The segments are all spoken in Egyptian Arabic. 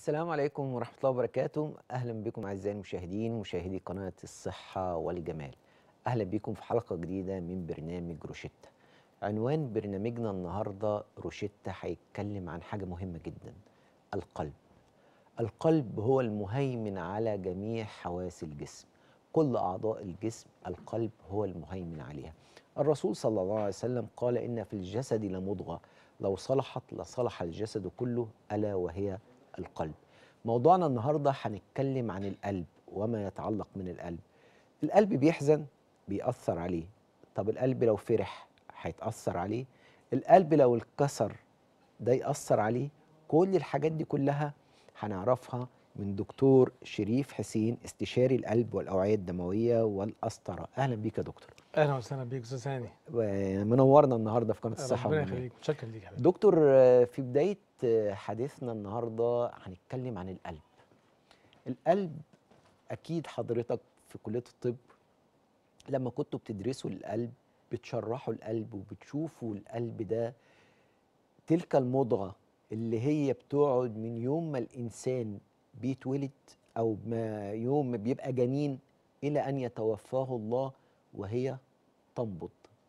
السلام عليكم ورحمة الله وبركاته أهلا بكم أعزائي المشاهدين مشاهدي قناة الصحة والجمال أهلا بكم في حلقة جديدة من برنامج روشيتا عنوان برنامجنا النهاردة روشيتا هيتكلم عن حاجة مهمة جدا القلب القلب هو المهيمن على جميع حواس الجسم كل أعضاء الجسم القلب هو المهيمن عليها الرسول صلى الله عليه وسلم قال إن في الجسد لمضغة لو صلحت لصلح الجسد كله ألا وهي القلب موضوعنا النهارده هنتكلم عن القلب وما يتعلق من القلب القلب بيحزن بيأثر عليه طب القلب لو فرح هيتأثر عليه القلب لو اتكسر ده يأثر عليه كل الحاجات دي كلها هنعرفها من دكتور شريف حسين استشاري القلب والأوعية الدموية والقسطرة أهلا بيك يا دكتور اهلا وسهلا بيك استاذ هاني منورنا النهارده في قناة الصحة ربنا والجمال يخليك متشكر ليك يا حبيبي دكتور آه، في بداية آه، حديثنا النهاردة هنتكلم عن القلب القلب أكيد حضرتك في كلية الطب لما كنتوا بتدرسوا القلب بتشرحوا القلب وبتشوفوا القلب ده تلك المضغة اللي هي بتقعد من يوم ما الإنسان بيتولد أو ما يوم ما بيبقى جنين إلى أن يتوفاه الله وهي تنبض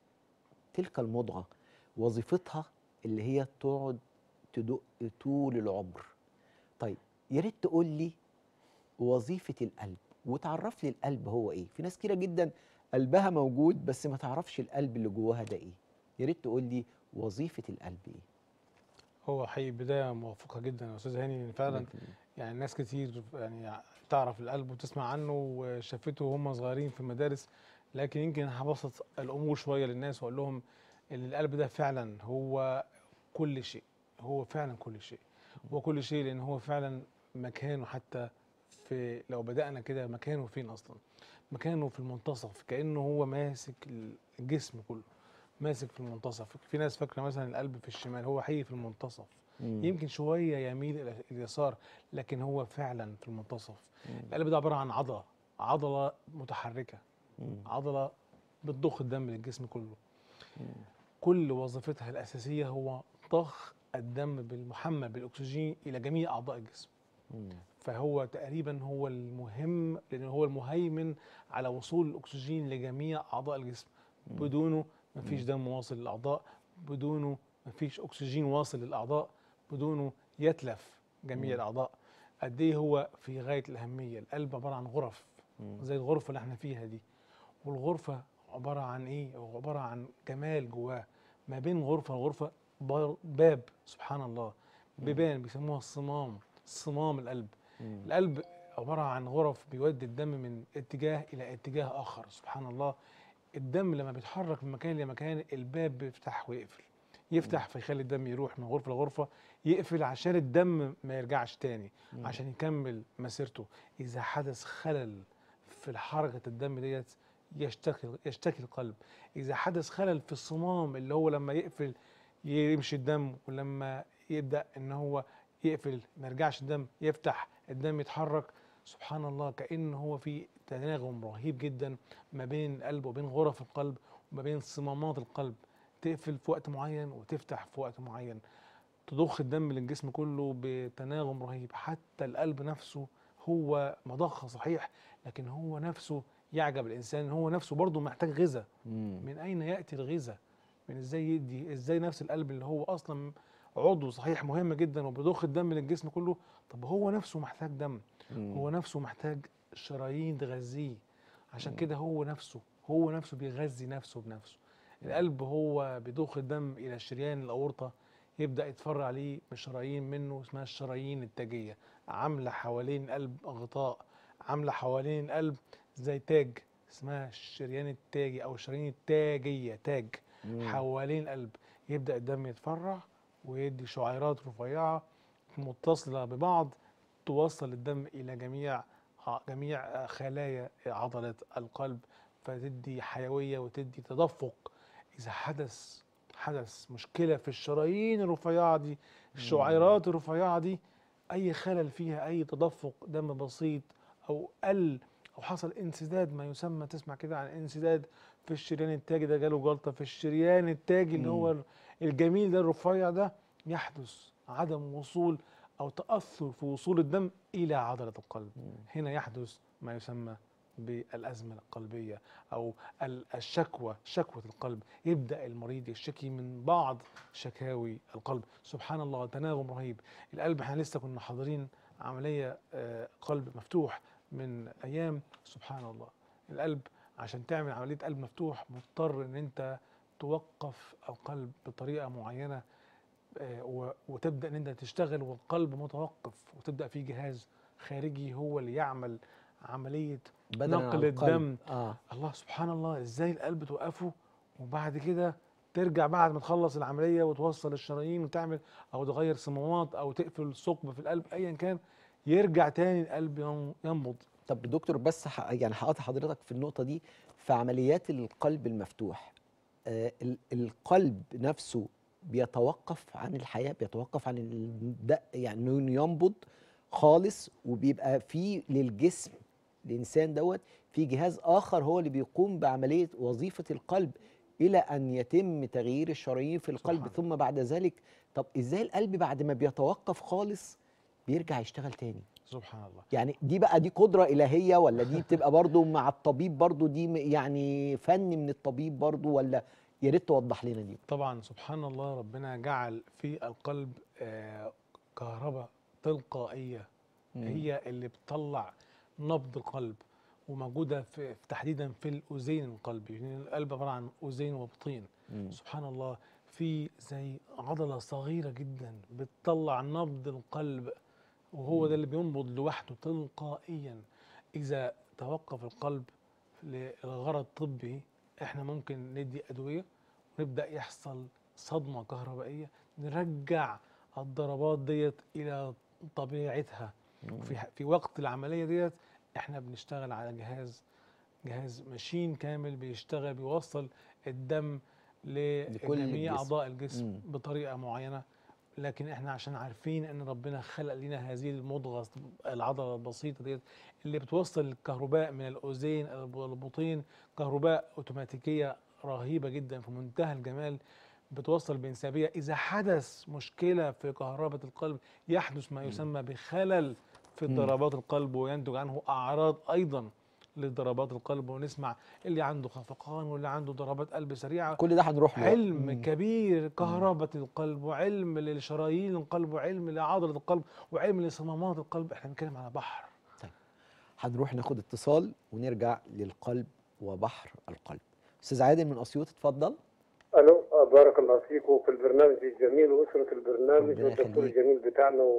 تلك المضغة وظيفتها اللي هي تقعد تدق طول العمر طيب يا ريت تقول لي وظيفة القلب وتعرف لي القلب هو ايه في ناس كتيرة جدا قلبها موجود بس ما تعرفش القلب اللي جواها ده ايه يا ريت تقول لي وظيفة القلب ايه هو حقيقي بدايه موفقه جدا يا استاذ هاني لأن فعلا يعني ناس كتير يعني تعرف القلب وتسمع عنه وشافته وهم صغيرين في المدارس لكن يمكن هبسط الامور شويه للناس واقول لهم ان القلب ده فعلا هو كل شيء هو فعلا كل شيء هو كل شيء لان هو فعلا مكانه حتى في لو بدانا كده مكانه فين اصلا مكانه في المنتصف كانه هو ماسك الجسم كله ماسك في المنتصف في ناس فاكره مثلا القلب في الشمال هو حقيقي في المنتصف مم. يمكن شويه يميل الى اليسار لكن هو فعلا في المنتصف مم. القلب ده عباره عن عضله عضله متحركه مم. عضله بتضخ الدم للجسم كله مم. كل وظيفتها الاساسيه هو ضخ الدم بالمحمل بالاكسجين الى جميع اعضاء الجسم مم. فهو تقريبا هو المهم لان هو المهيمن على وصول الاكسجين لجميع اعضاء الجسم مم. بدونه مفيش دم واصل للاعضاء بدونه مفيش اكسجين واصل للاعضاء بدونه يتلف جميع مم. الاعضاء قد ايه هو في غايه الاهميه القلب عباره عن غرف مم. زي الغرفه اللي احنا فيها دي والغرفه عباره عن ايه هو عباره عن جمال جواه ما بين غرفه وغرفه بار- باب سبحان الله بيبان بيسموها الصمام صمام القلب مم. القلب عباره عن غرف بيودي الدم من اتجاه الى اتجاه اخر سبحان الله الدم لما بيتحرك من مكان لمكان الباب بيفتح ويقفل يفتح فيخلي الدم يروح من غرفه لغرفه يقفل عشان الدم ما يرجعش تاني مم. عشان يكمل مسيرته اذا حدث خلل في حركه الدم ديت يشتكي يشتكي القلب اذا حدث خلل في الصمام اللي هو لما يقفل يمشي الدم ولما يبدا ان هو يقفل ما يرجعش الدم يفتح الدم يتحرك سبحان الله كأن هو في تناغم رهيب جدا ما بين القلب وبين غرف القلب وما بين صمامات القلب تقفل في وقت معين وتفتح في وقت معين تضخ الدم للجسم كله بتناغم رهيب حتى القلب نفسه هو مضخة صحيح لكن هو نفسه يعجب الإنسان إن هو نفسه برضه محتاج غذاء مم. من أين يأتي الغذاء من إزاي يدي إزاي نفس القلب اللي هو أصلا عضو صحيح مهم جدا وبيضخ الدم للجسم كله طب هو نفسه محتاج دم مم. هو نفسه محتاج شرايين تغذيه عشان كده هو نفسه هو نفسه بيغذي نفسه بنفسه القلب هو بيضخ الدم الى الشريان الاورطه يبدا يتفرع عليه بشرايين منه اسمها الشرايين التاجيه عامله حوالين القلب غطاء عامله حوالين القلب زي تاج اسمها الشريان التاجي او الشرايين التاجيه تاج مم. حوالين القلب يبدا الدم يتفرع ويدي شعيرات رفيعه متصله ببعض توصل الدم الى جميع جميع خلايا عضله القلب فتدي حيويه وتدي تدفق اذا حدث حدث مشكله في الشرايين الرفيعه دي الشعيرات الرفيعه دي اي خلل فيها اي تدفق دم بسيط او قل او حصل انسداد ما يسمى تسمع كده عن انسداد في الشريان التاجي ده جاله جلطه في الشريان التاجي اللي هو الجميل ده الرفيع ده يحدث عدم وصول او تاثر في وصول الدم الى عضله القلب مم. هنا يحدث ما يسمى بالازمه القلبيه او ال- الشكوى شكوى القلب يبدا المريض يشتكي من بعض شكاوي القلب سبحان الله تناغم رهيب القلب احنا لسه كنا حاضرين عمليه آه، قلب مفتوح من ايام سبحان الله القلب عشان تعمل عمليه قلب مفتوح مضطر ان انت توقف القلب بطريقه معينه آه، و- وتبدا ان انت تشتغل والقلب متوقف وتبدا في جهاز خارجي هو اللي يعمل عمليه بدلا عن نقل القلب. الدم. اه الله سبحان الله ازاي القلب توقفه وبعد كده ترجع بعد ما تخلص العمليه وتوصل الشرايين وتعمل او تغير صمامات او تقفل ثقب في القلب ايا كان يرجع تاني القلب ين- ينبض طب دكتور بس ح... يعني هقطع حضرتك في النقطة دي في عمليات القلب المفتوح آه ال- القلب نفسه بيتوقف عن الحياة بيتوقف عن الدق يعني انه ينبض خالص وبيبقى في للجسم الإنسان دوت في جهاز آخر هو اللي بيقوم بعملية وظيفة القلب إلى أن يتم تغيير الشرايين في القلب سبحان ثم بعد ذلك طب إزاي القلب بعد ما بيتوقف خالص بيرجع يشتغل تاني سبحان الله يعني دي بقى دي قدرة إلهية ولا دي بتبقى برضو مع الطبيب برضو دي م- يعني فن من الطبيب برضو ولا يا ريت توضح لنا دي طبعا سبحان الله ربنا جعل في القلب آه، كهرباء تلقائيه هي اللي بتطلع نبض القلب وموجوده في في- تحديدا في الاذين القلب يعني القلب عباره عن اذين وبطين مم. سبحان الله في زي عضله صغيره جدا بتطلع نبض القلب وهو ده اللي بينبض لوحده تلقائيا اذا توقف القلب لغرض طبي احنا ممكن ندي ادويه ونبدا يحصل صدمه كهربائيه نرجع الضربات ديت الى طبيعتها مم. في في وقت العمليه ديت احنا بنشتغل على جهاز جهاز ماشين كامل بيشتغل بيوصل الدم لكل لجميع الجسم. اعضاء الجسم مم. بطريقه معينه لكن احنا عشان عارفين ان ربنا خلق لنا هذه المضغه العضله البسيطه ديت اللي بتوصل الكهرباء من الاذين البطين كهرباء اوتوماتيكيه رهيبه جدا في منتهى الجمال بتوصل بانسيابيه اذا حدث مشكله في كهرباء القلب يحدث ما يسمى بخلل في مم. ضربات القلب وينتج عنه اعراض ايضا لضربات القلب ونسمع اللي عنده خفقان واللي عنده ضربات قلب سريعه كل ده هنروح له علم مم. كبير كهربة القلب وعلم لشرايين القلب وعلم لعضلة القلب وعلم لصمامات القلب احنا بنتكلم على بحر هنروح ناخد اتصال ونرجع للقلب وبحر القلب استاذ عادل من اسيوط اتفضل الو آه، بارك الله فيك وفي البرنامج الجميل واسره البرنامج ربنا والدكتور يخليك. الجميل بتاعنا و-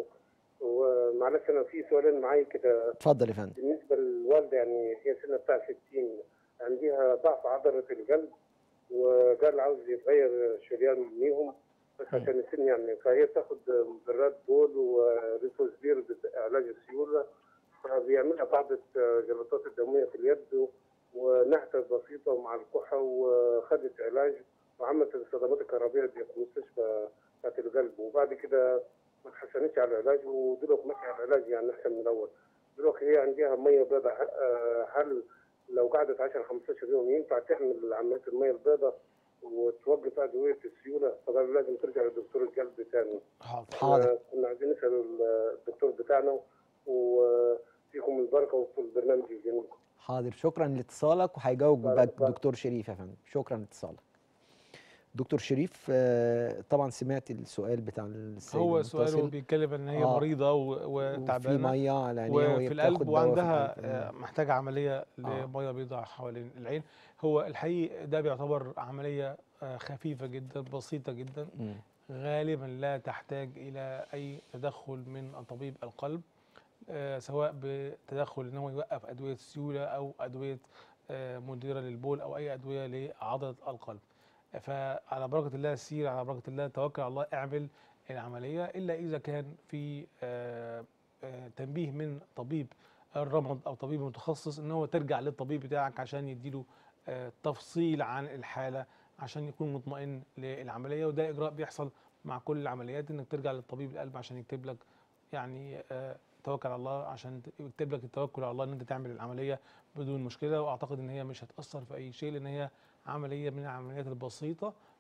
ومعلش انا في سؤالين معايا كده اتفضل يا فندم بالنسبه للوالده يعني هي سنه بتاع 60 عندها ضعف عضله القلب وقال عاوز يتغير شريان منيهم بس مم. عشان السن يعني فهي بتاخد مدرات بول وريفوزبير علاج السيوله فبيعملها بعض الجلطات الدمويه في اليد ونحتة بسيطة ومع الكحة وخدت علاج وعملت الصدمات الكهربائية دي في مستشفى بتاعت القلب وبعد كده ما اتحسنتش على العلاج ودلوقتي ماشية على العلاج يعني أحسن من الأول دلوقتي هي عندها مية بيضاء آه، هل لو قعدت 10 15 يوم ينفع تحمل عملية المية البيضاء وتوقف أدوية السيولة فقالوا لازم ترجع لدكتور القلب تاني حاضر حاضر آه، كنا عايزين نسأل الدكتور بتاعنا وفيكم البركة وفي البرنامج الجميل حاضر شكرا لاتصالك وهيجاوب بارك بقى الله. الدكتور شريف يا فندم شكرا لاتصالك دكتور شريف آه، طبعا سمعت السؤال بتاع السيد هو سؤاله المتصل بيتكلم ان هي آه. مريضة و- وفي وتعبانة ميه على عينيها وهي وفي بتاخد القلب دواء في وعندها القلب. آه، مم. محتاجة عملية آه. لمية بيضاء حوالين العين هو الحقيقي ده بيعتبر عملية آه، خفيفة جدا بسيطة جدا مم. غالبا لا تحتاج الى اي تدخل من طبيب القلب آه، سواء بتدخل ان هو يوقف ادويه السيوله او ادويه آه، مديره للبول او اي ادويه لعضله القلب فعلى بركه الله سير على بركه الله توكل على الله اعمل العمليه الا اذا كان في آه، آه، تنبيه من طبيب الرمد او طبيب متخصص ان هو ترجع للطبيب بتاعك عشان يديله آه، تفصيل عن الحاله عشان يكون مطمئن للعمليه وده اجراء بيحصل مع كل العمليات انك ترجع للطبيب القلب عشان يكتب لك يعني آه، توكل على الله عشان ت- يكتب لك التوكل على الله ان انت تعمل العمليه بدون مشكله واعتقد ان هي مش هتاثر في اي شيء لان هي عمليه من العمليات البسيطه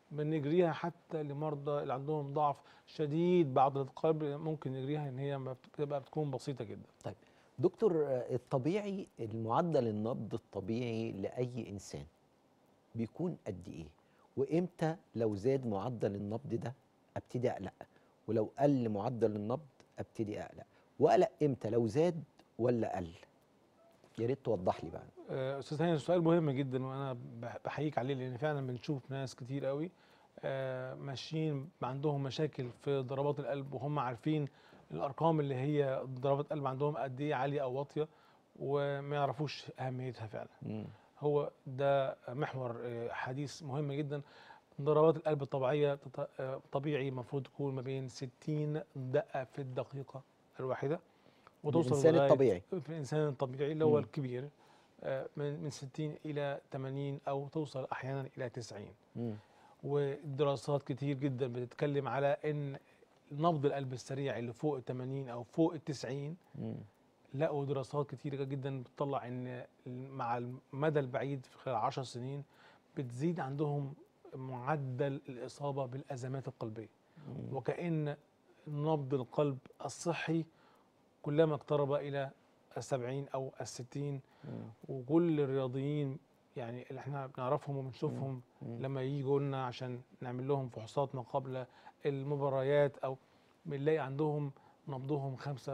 بنجريها حتى لمرضى اللي عندهم ضعف شديد بعض القلب ممكن نجريها ان هي ما بتبقى بتكون بسيطه جدا دكتور آه، الطبيعي المعدل النبض الطبيعي لاي انسان بيكون قد ايه وامتى لو زاد معدل النبض ده ابتدي اقلق ولو قل معدل النبض ابتدي اقلق واقلق امتى لو زاد ولا قل يا ريت توضح لي بقى آه، استاذ هاني سؤال مهم جدا وانا بح- بحييك عليه لان فعلا بنشوف ناس كتير قوي آه، ماشيين عندهم مشاكل في ضربات القلب وهم عارفين الارقام اللي هي ضربات قلب عندهم قد ايه عاليه او واطيه وما يعرفوش اهميتها فعلا مم. هو ده محور آه، حديث مهم جدا ضربات القلب الطبيعيه تط- آه، طبيعي المفروض تكون ما بين 60 دقه في الدقيقه الواحده وتوصل الانسان لغاية- الطبيعي في الانسان الطبيعي اللي هو مم. الكبير آه، من من 60 الى 80 او توصل احيانا الى 90 مم. ودراسات كتير جدا بتتكلم على ان نبض القلب السريع اللي فوق ال 80 او فوق ال 90 مم. لقوا دراسات كتيرة جدا بتطلع ان مع المدى البعيد في خلال 10 سنين بتزيد عندهم معدل الاصابه بالازمات القلبيه مم. وكأن نبض القلب الصحي كلما اقترب إلى السبعين أو الستين مم. وكل الرياضيين يعني اللي احنا بنعرفهم وبنشوفهم مم. لما يجوا لنا عشان نعمل لهم فحوصات ما قبل المباريات أو بنلاقي عندهم نبضهم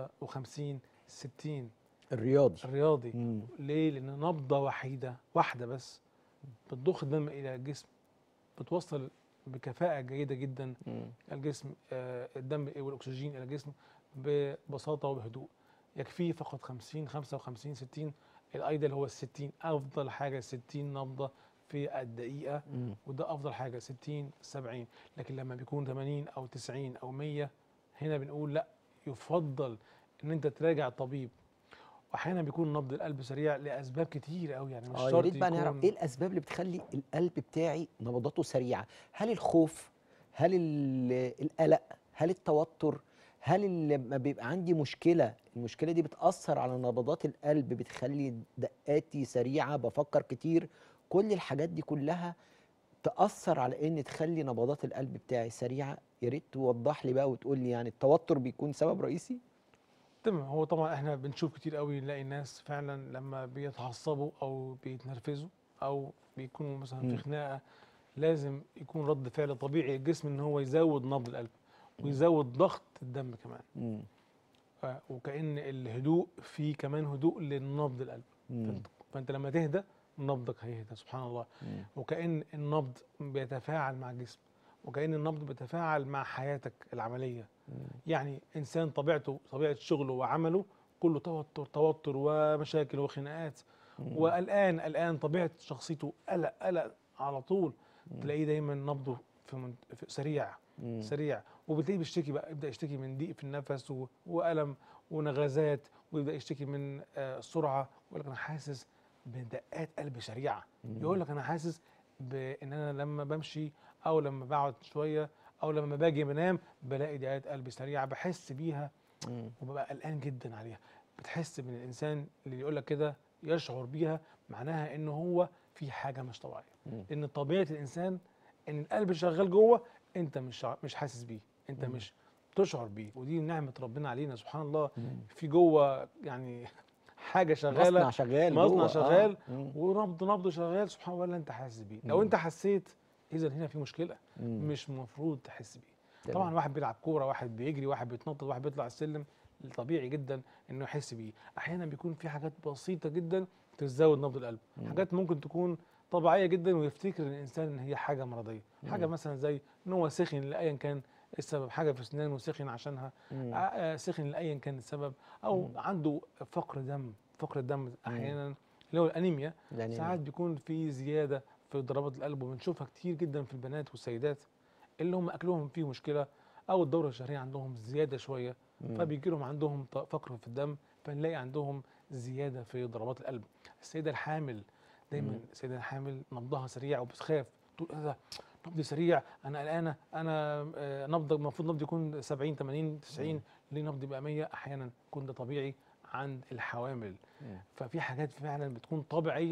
55 60 الرياضي الرياضي مم. ليه؟ لأن نبضة وحيدة واحدة بس بتضخ الدم إلى الجسم بتوصل بكفاءة جيدة جدا مم. الجسم آه، الدم والاكسجين الى الجسم ببساطه وبهدوء يكفيه فقط 50 55 60 الايدل هو ال 60 افضل حاجه 60 نبضه في الدقيقه مم. وده افضل حاجه 60 70 لكن لما بيكون 80 او 90 او 100 هنا بنقول لا يفضل ان انت تراجع طبيب واحيانا بيكون نبض القلب سريع لاسباب كتير قوي يعني مش اه يا شرط ريت بقى نعرف يكون ايه الاسباب اللي بتخلي القلب بتاعي نبضاته سريعه هل الخوف هل ال- القلق هل التوتر هل ال- لما بيبقى عندي مشكله المشكله دي بتاثر على نبضات القلب بتخلي دقاتي سريعه بفكر كتير كل الحاجات دي كلها تاثر على ان تخلي نبضات القلب بتاعي سريعه يا ريت توضح لي بقى وتقول لي يعني التوتر بيكون سبب رئيسي تمام هو طبعا احنا بنشوف كتير قوي نلاقي ناس فعلا لما بيتعصبوا او بيتنرفزوا او بيكونوا مثلا مم. في خناقه لازم يكون رد فعل طبيعي الجسم ان هو يزود نبض القلب ويزود ضغط الدم كمان مم. ف- وكأن الهدوء فيه كمان هدوء لنبض القلب مم. فانت, فانت لما تهدى نبضك هيهدى سبحان الله مم. وكأن النبض بيتفاعل مع الجسم وكأن النبض بيتفاعل مع حياتك العمليه مم. يعني انسان طبيعته طبيعه شغله وعمله كله توتر توتر ومشاكل وخناقات مم. وقلقان قلقان طبيعه شخصيته قلق قلق على طول مم. تلاقيه دايما نبضه في, من في سريع مم. سريع وبتلاقيه بيشتكي بقى يبدا يشتكي من ضيق في النفس و- والم ونغازات ويبدا يشتكي من آه، سرعه ويقول لك انا حاسس بدقات قلب سريعه مم. يقول لك انا حاسس بان انا لما بمشي او لما بقعد شويه او لما باجي بنام بلاقي دقات قلب سريعه بحس بيها مم. وببقى قلقان جدا عليها بتحس من الانسان اللي يقول لك كده يشعر بيها معناها ان هو في حاجه مش طبيعيه مم. لان طبيعه الانسان ان القلب شغال جوه انت مش ع- مش حاسس بيه انت مم. مش تشعر بيه ودي نعمه ربنا علينا سبحان الله مم. في جوه يعني حاجه شغاله مصنع شغال مصنع جوه. آه. شغال مم. ونبض نبض شغال سبحان الله لا انت حاسس بيه لو مم. انت حسيت اذا هنا في مشكله مم. مش المفروض تحس بيه تمام. طبعا واحد بيلعب كوره واحد بيجري واحد بيتنطط واحد بيطلع السلم طبيعي جدا انه يحس بيه احيانا بيكون في حاجات بسيطه جدا تزود نبض القلب مم. حاجات ممكن تكون طبيعيه جدا ويفتكر الانسان ان هي حاجه مرضيه حاجه مم. مثلا مثلا زي ان هو سخن لايا كان السبب حاجه في اسنانه سخن عشانها مم. آه، آه، سخن لايا كان السبب او مم. عنده فقر دم فقر الدم احيانا اللي هو الانيميا يعني ساعات بيكون في زياده في ضربات القلب وبنشوفها كتير جدا في البنات والسيدات اللي هم اكلهم فيه مشكله او الدوره الشهريه عندهم زياده شويه مم. فبيجي لهم عندهم ط- فقر في الدم فنلاقي عندهم زياده في ضربات القلب السيده الحامل دايما مم. السيده الحامل نبضها سريع وبتخاف تقول ايه ده نبضي سريع انا قلقانه انا آه، نبض المفروض نبضي يكون 70 80 90 ليه نبضي بقى 100 احيانا يكون ده طبيعي عند الحوامل مم. ففي حاجات فعلا بتكون طبيعيه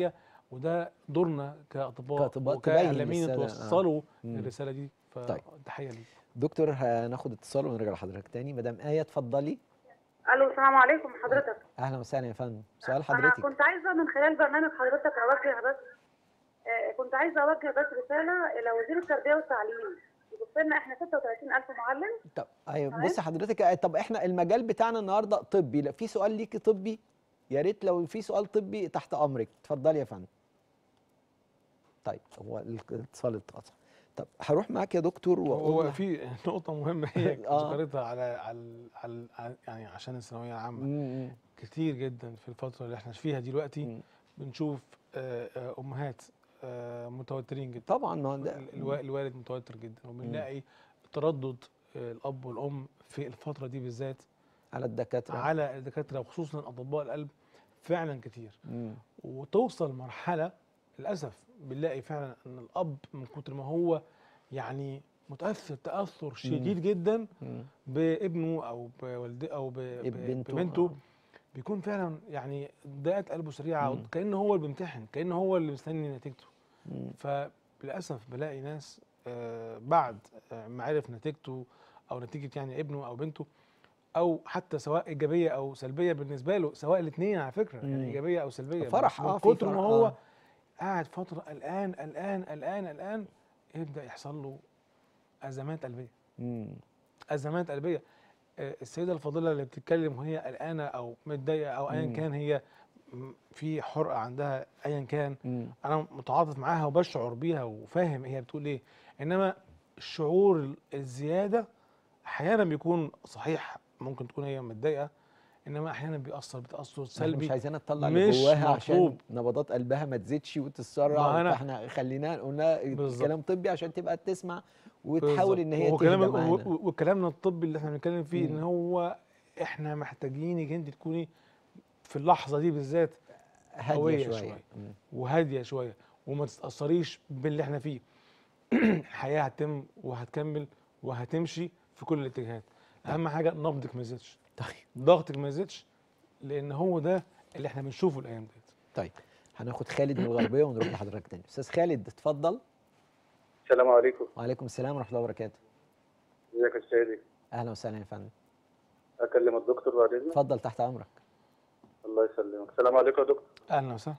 وده دورنا كاطباء كأطباء تبين وكاعلاميين الرسالة، آه. توصلوا مم. الرساله دي طيب. فتحيه ليك دكتور هناخد اتصال ونرجع لحضرتك تاني مدام آية اتفضلي الو السلام عليكم حضرتك اهلا وسهلا يا فندم سؤال انا حضرتك كنت عايزه من خلال برنامج حضرتك اوجه بس آه، كنت عايزه اوجه بس رساله الى وزير التربيه والتعليم يبص لنا احنا 36000 معلم طب ايوه تمام. بص حضرتك آه، طب احنا المجال بتاعنا النهارده طبي لا في سؤال ليكي طبي يا ريت لو في سؤال طبي تحت امرك اتفضلي يا فندم طيب هو الاتصال اتقطع طب هروح معاك يا دكتور واقول هو لك- في نقطه مهمه هي آه. ذكرتها على على على على- يعني عشان الثانويه العامه مم، مم. كتير جدا في الفتره اللي احنا فيها دلوقتي مم. بنشوف آه، آه، امهات آه، متوترين جدا طبعا ما هو ده ال- الوا- الوالد متوتر جدا وبنلاقي تردد آه، الاب والام في الفتره دي بالذات على الدكاتره على الدكاتره وخصوصا اطباء القلب فعلا كتير مم. وتوصل مرحله للاسف بنلاقي فعلا ان الاب من كتر ما هو يعني متاثر تاثر شديد جدا مم. بابنه او بوالده او ب- ب- بنته، ببنته آه. بيكون فعلا يعني دقات قلبه سريعه مم. كانه هو اللي بيمتحن كانه هو اللي مستني نتيجته مم. فللاسف بلاقي ناس آه، بعد آه، ما عرف نتيجته او نتيجه يعني ابنه او بنته او حتى سواء ايجابيه او سلبيه بالنسبه له سواء الاثنين على فكره مم. يعني ايجابيه او سلبيه فرح، من آه، في كتر ما فرح، هو آه. قاعد فتره قلقان قلقان قلقان قلقان يبدا يحصل له ازمات قلبيه مم. ازمات قلبيه آه، السيده الفاضله اللي بتتكلم وهي قلقانه او متضايقه او ايا مم. كان هي م- في حرقه عندها ايا كان مم. انا متعاطف معاها وبشعر بيها وفاهم هي بتقول ايه انما الشعور ال- الزياده احيانا بيكون صحيح ممكن تكون هي متضايقه انما احيانا بيأثر بتأثر احنا مش سلبي عايزينها تطلع اللي مش جواها عشان مطلوب. نبضات قلبها ما تزيدش وتتسرع ما أنا- فاحنا خلينا قلنا بالظبط. كلام طبي عشان تبقى تسمع وتحاول بالظبط. ان هي وكلام تهدى و- معانا و- وكلامنا الطبي اللي احنا بنتكلم فيه ان مم. هو احنا محتاجينك انت تكوني في اللحظه دي بالذات هاديه قوية شويه, شوية. مم. وهاديه شويه وما تتاثريش باللي احنا فيه الحياه هتتم وهتكمل وهتمشي في كل الاتجاهات اهم حاجه نبضك ما يزيدش طيب ضغطك ما يزيدش لان هو ده اللي احنا بنشوفه الايام ديت طيب هناخد خالد من الغربيه ونروح لحضرتك تاني استاذ خالد اتفضل السلام عليكم وعليكم السلام ورحمه الله وبركاته ازيك يا سيدي اهلا وسهلا يا فندم اكلم الدكتور بعد اذنك اتفضل تحت امرك الله يسلمك السلام عليكم يا دكتور اهلا وسهلا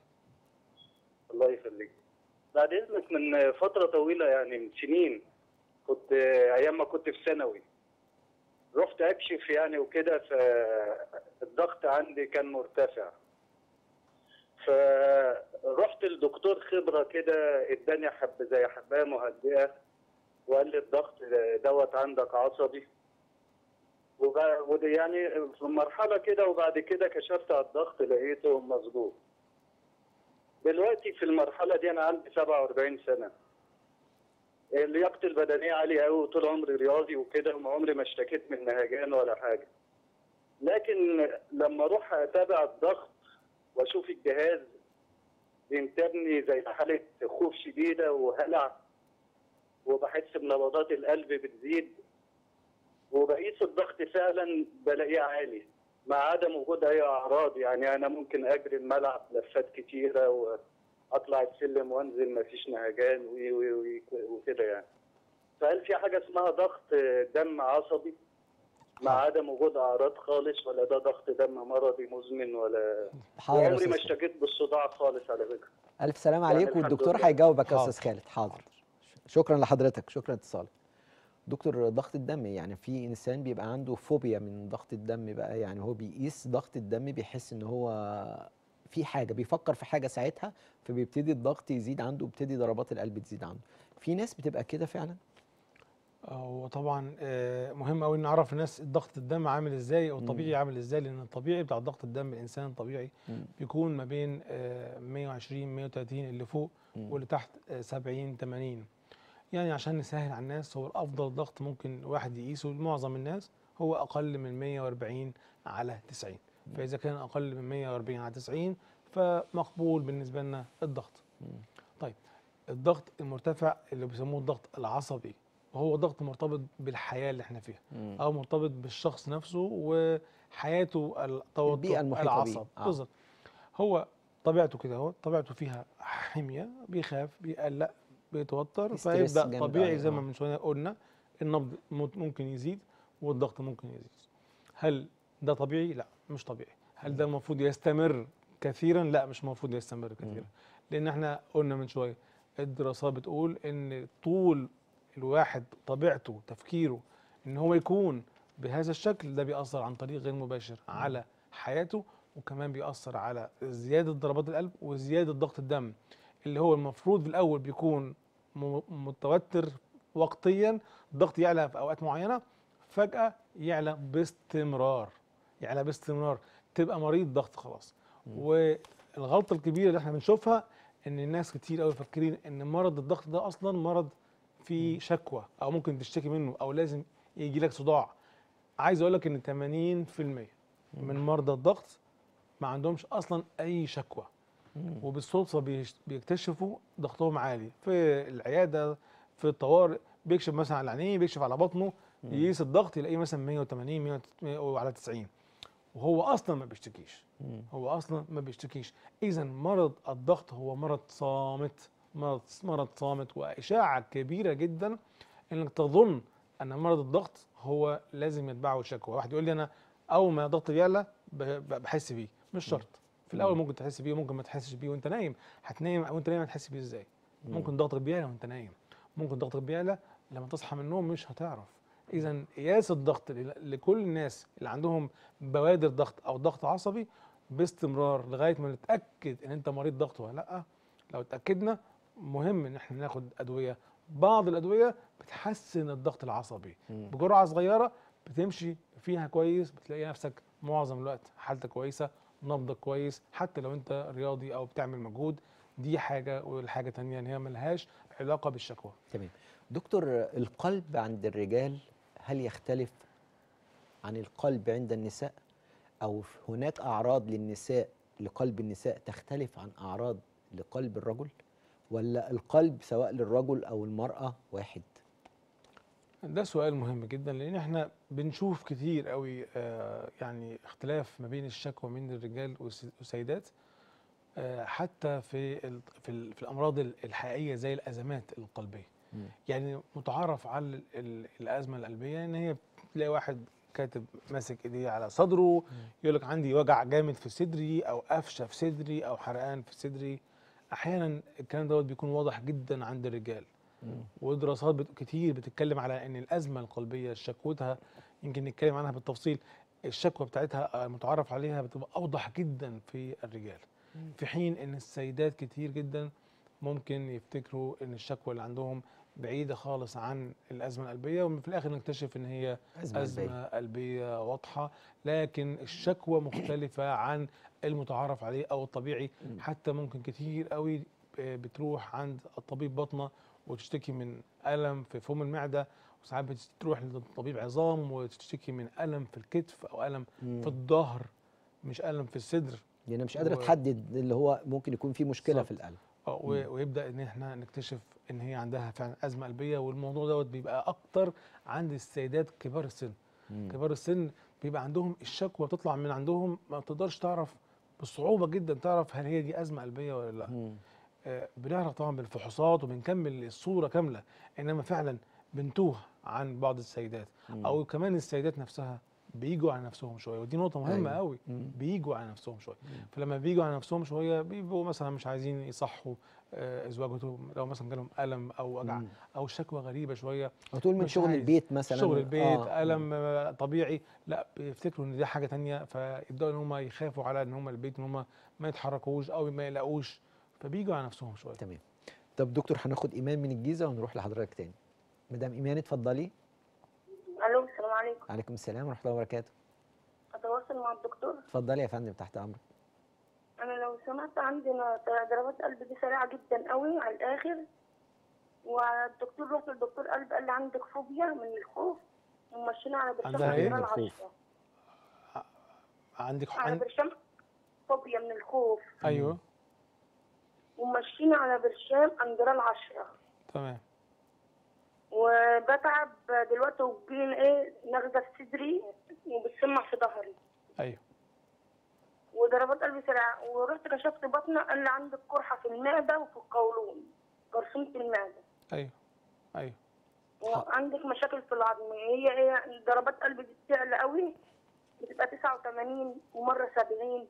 الله يخليك بعد اذنك من فتره طويله يعني من سنين كنت ايام ما كنت في ثانوي رحت اكشف يعني وكده فالضغط عندي كان مرتفع فرحت لدكتور خبره كده اداني حب زي حبايه مهدئه وقال لي الضغط دوت عندك عصبي وبقى وده يعني في مرحله كده وبعد كده كشفت على الضغط لقيته مظبوط دلوقتي في المرحله دي انا عندي 47 سنه لياقتي البدنيه عاليه قوي وطول عمري رياضي وكده وما عمري ما اشتكيت من نهجان ولا حاجه لكن لما اروح اتابع الضغط واشوف الجهاز بينتابني زي حاله خوف شديده وهلع وبحس بنبضات القلب بتزيد وبقيس الضغط فعلا بلاقيه عالي مع عدم وجود اي اعراض يعني انا ممكن اجري الملعب لفات كتيره واطلع السلم وانزل مفيش نهجان وي- وي- وي- وكده يعني فهل في حاجه اسمها ضغط دم عصبي مع عدم وجود اعراض خالص ولا ده ضغط دم مرضي مزمن ولا حاضر يا وعمري ما استاذ خالد. اشتكيت بالصداع خالص على فكره الف سلام يعني عليك الحمد والدكتور لله. هيجاوبك يا حاضر. استاذ خالد حاضر شكرا لحضرتك شكرا اتصالك دكتور ضغط الدم يعني في انسان بيبقى عنده فوبيا من ضغط الدم بقى يعني هو بيقيس ضغط الدم بيحس ان هو في حاجه بيفكر في حاجه ساعتها فبيبتدي الضغط يزيد عنده وبتدي ضربات القلب تزيد عنده في ناس بتبقى كده فعلا هو طبعا آه، مهم قوي نعرف الناس ضغط الدم عامل ازاي او الطبيعي عامل ازاي لان الطبيعي بتاع ضغط الدم الانسان الطبيعي مم. بيكون ما بين آه، 120 130 اللي فوق مم. واللي تحت آه، 70 80 يعني عشان نسهل على الناس هو الافضل ضغط ممكن واحد يقيسه لمعظم الناس هو اقل من 140 على 90 فاذا كان اقل من 140 على 90 فمقبول بالنسبه لنا الضغط طيب الضغط المرتفع اللي بيسموه الضغط العصبي وهو ضغط مرتبط بالحياه اللي احنا فيها مم. او مرتبط بالشخص نفسه وحياته التوتر البيئة المحيطة بيه. العصب آه. بالظبط هو طبيعته كده اهو طبيعته فيها حميه بيخاف بيقلق بيتوتر ستريس فيبدا جامد طبيعي عليه، زي آه. ما من شويه قلنا النبض مت- ممكن يزيد والضغط ممكن يزيد هل ده طبيعي لا مش طبيعي هل ده المفروض يستمر كثيرا لا مش المفروض يستمر كثيرا لان احنا قلنا من شويه الدراسات بتقول ان طول الواحد طبيعته تفكيره ان هو يكون بهذا الشكل ده بيأثر عن طريق غير مباشر على حياته وكمان بيأثر على زيادة ضربات القلب وزيادة ضغط الدم اللي هو المفروض في الأول بيكون م- متوتر وقتيا الضغط يعلى في أوقات معينة فجأة يعلى باستمرار يعلى باستمرار تبقى مريض ضغط خلاص والغلطة الكبيرة اللي احنا بنشوفها ان الناس كتير قوي فاكرين ان مرض الضغط ده اصلا مرض فيه شكوى او ممكن تشتكي منه او لازم يجي لك صداع عايز اقول لك ان 80% من مرضى الضغط ما عندهمش اصلا اي شكوى وبالصدفه بيش- بيكتشفوا ضغطهم عالي في العياده في الطوارئ بيكشف مثلا على عينيه بيكشف على بطنه يقيس الضغط يلاقيه مثلا 180 100 وعلى 90 وهو اصلا ما بيشتكيش هو اصلا ما بيشتكيش اذا مرض الضغط هو مرض صامت مرض مرض صامت واشاعه كبيره جدا انك تظن ان مرض الضغط هو لازم يتبعه شكوى واحد يقول لي انا اول ما ضغطي بيعلى ب- ب- بحس بيه مش شرط في الاول ممكن تحس بيه وممكن ما تحسش بيه وانت نايم هتنام وانت نايم هتحس بيه ازاي ممكن ضغطك بيعلى وانت نايم ممكن ضغطك بيعلى لما تصحى من النوم مش هتعرف اذا قياس الضغط ل- لكل الناس اللي عندهم بوادر ضغط او ضغط عصبي باستمرار لغايه ما نتاكد ان انت مريض ضغط ولا لا لو اتاكدنا مهم ان احنا ناخد ادويه بعض الادويه بتحسن الضغط العصبي بجرعه صغيره بتمشي فيها كويس بتلاقي نفسك معظم الوقت حالتك كويسه نبضك كويس حتى لو انت رياضي او بتعمل مجهود دي حاجه والحاجه تانية ان هي ملهاش علاقه بالشكوى تمام دكتور القلب عند الرجال هل يختلف عن القلب عند النساء او هناك اعراض للنساء لقلب النساء تختلف عن اعراض لقلب الرجل ولا القلب سواء للرجل او المراه واحد ده سؤال مهم جدا لان احنا بنشوف كتير قوي آه، يعني اختلاف ما بين الشكوى من الرجال والس- والسيدات آه، حتى في ال- في, ال- في الامراض ال- الحقيقيه زي الازمات القلبيه مم. يعني متعارف على ال- ال- الازمه القلبيه ان هي تلاقي واحد كاتب ماسك ايديه على صدره يقول لك عندي وجع جامد في صدري او قفشه في صدري او حرقان في صدري احيانا الكلام دوت بيكون واضح جدا عند الرجال ودراسات بت- كتير بتتكلم على ان الازمه القلبيه شكوتها يمكن نتكلم عنها بالتفصيل الشكوى بتاعتها المتعارف عليها بتبقى اوضح جدا في الرجال في حين ان السيدات كتير جدا ممكن يفتكروا ان الشكوى اللي عندهم بعيده خالص عن الازمه القلبيه وفي الاخر نكتشف ان هي أزمة ازمه قلبية. قلبيه واضحه لكن الشكوى مختلفه عن المتعارف عليه او الطبيعي حتى ممكن كتير قوي بتروح عند الطبيب بطنه وتشتكي من الم في فم المعده وساعات بتروح لطبيب عظام وتشتكي من الم في الكتف او الم في الظهر مش الم في الصدر يعني انا مش قادره و- تحدد اللي هو ممكن يكون فيه مشكله بالظبط. في القلب آه، و- ويبدا ان احنا نكتشف ان هي عندها فعلا ازمه قلبيه والموضوع دوت بيبقى اكتر عند السيدات كبار السن كبار السن بيبقى عندهم الشكوى بتطلع من عندهم ما تقدرش تعرف بصعوبه جدا تعرف هل هي دي ازمه قلبيه ولا لا مم. آه، بنعرف طبعا بالفحوصات وبنكمل الصوره كامله انما فعلا بنتوه عن بعض السيدات او كمان السيدات نفسها بيجوا على نفسهم شويه ودي نقطه مهمه أيوة. قوي مم. بيجوا على نفسهم شويه فلما بيجوا على نفسهم شويه بيبقوا مثلا مش عايزين يصحوا آه، ازواجهم لو مثلا جالهم الم او وجع مم. او شكوى غريبه شويه او تقول من مش شغل عايز. البيت مثلا شغل البيت آه. الم آه، طبيعي لا بيفتكروا ان دي حاجه تانية فيبداوا ان هم يخافوا على ان هم البيت ان هم ما يتحركوش او ما يلاقوش فبيجوا على نفسهم شويه تمام طب دكتور هناخد ايمان من الجيزه ونروح لحضرتك تاني مدام ايمان اتفضلي الو السلام عليكم عليكم السلام ورحمه الله وبركاته اتواصل مع الدكتور اتفضلي يا فندم تحت امرك انا لو سمحت عندي أنا ضربات قلبي دي سريعه جدا قوي على الاخر والدكتور رحت للدكتور قلب قال لي عندك فوبيا من الخوف ومشينا على برشام عندها إيه؟ عندنا من الخوف. العشرة. عندك على عن... برشام فوبيا من الخوف ايوه ومشينا على برشام اندرال العشرة تمام وبتعب دلوقتي وبين ايه نغزه في صدري وبتسمع في ظهري ايوه وضربات قلبي سريعه ورحت كشفت بطنه قال لي عندك قرحه في المعده وفي القولون جرثومه المعده ايوه ايوه وعندك مشاكل في العظم هي هي ضربات قلبي بتعلى قوي بتبقى 89 ومره 70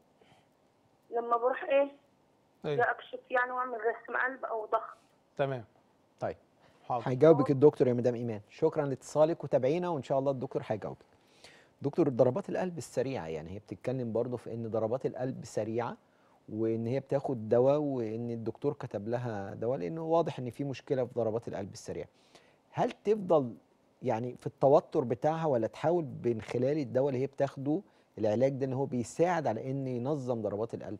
لما بروح ايه ايوه اكشف يعني واعمل رسم قلب او ضغط تمام طيب حاضر هيجاوبك الدكتور يا مدام ايمان شكرا لاتصالك وتابعينا وان شاء الله الدكتور هيجاوبك دكتور ضربات القلب السريعه يعني هي بتتكلم برضه في ان ضربات القلب سريعه وان هي بتاخد دواء وان الدكتور كتب لها دواء لانه واضح ان في مشكله في ضربات القلب السريعه هل تفضل يعني في التوتر بتاعها ولا تحاول من خلال الدواء اللي هي بتاخده العلاج ده ان هو بيساعد على ان ينظم ضربات القلب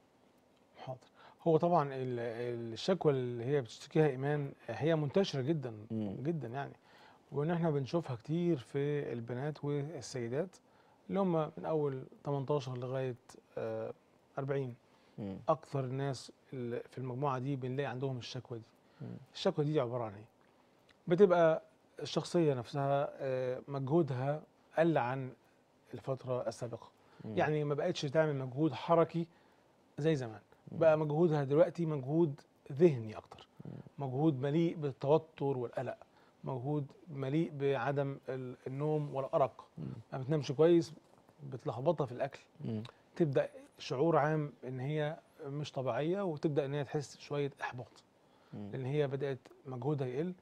حاضر هو طبعا ال- الشكوى اللي هي بتشتكيها ايمان هي منتشره جدا مم. جدا يعني وان احنا بنشوفها كتير في البنات والسيدات اللي هم من اول 18 لغايه آه، 40 مم. اكثر الناس اللي في المجموعه دي بنلاقي عندهم الشكوى دي مم. الشكوى دي عباره عن ايه بتبقى الشخصيه نفسها آه، مجهودها قل عن الفتره السابقه مم. يعني ما بقتش تعمل مجهود حركي زي زمان بقى مجهودها دلوقتي مجهود ذهني اكتر مجهود مليء بالتوتر والقلق مجهود مليء بعدم ال- النوم والارق ما بتنامش كويس بتلخبطها في الاكل مم. تبدا شعور عام ان هي مش طبيعيه وتبدا ان هي تحس شويه احباط مم. لان هي بدات مجهودها يقل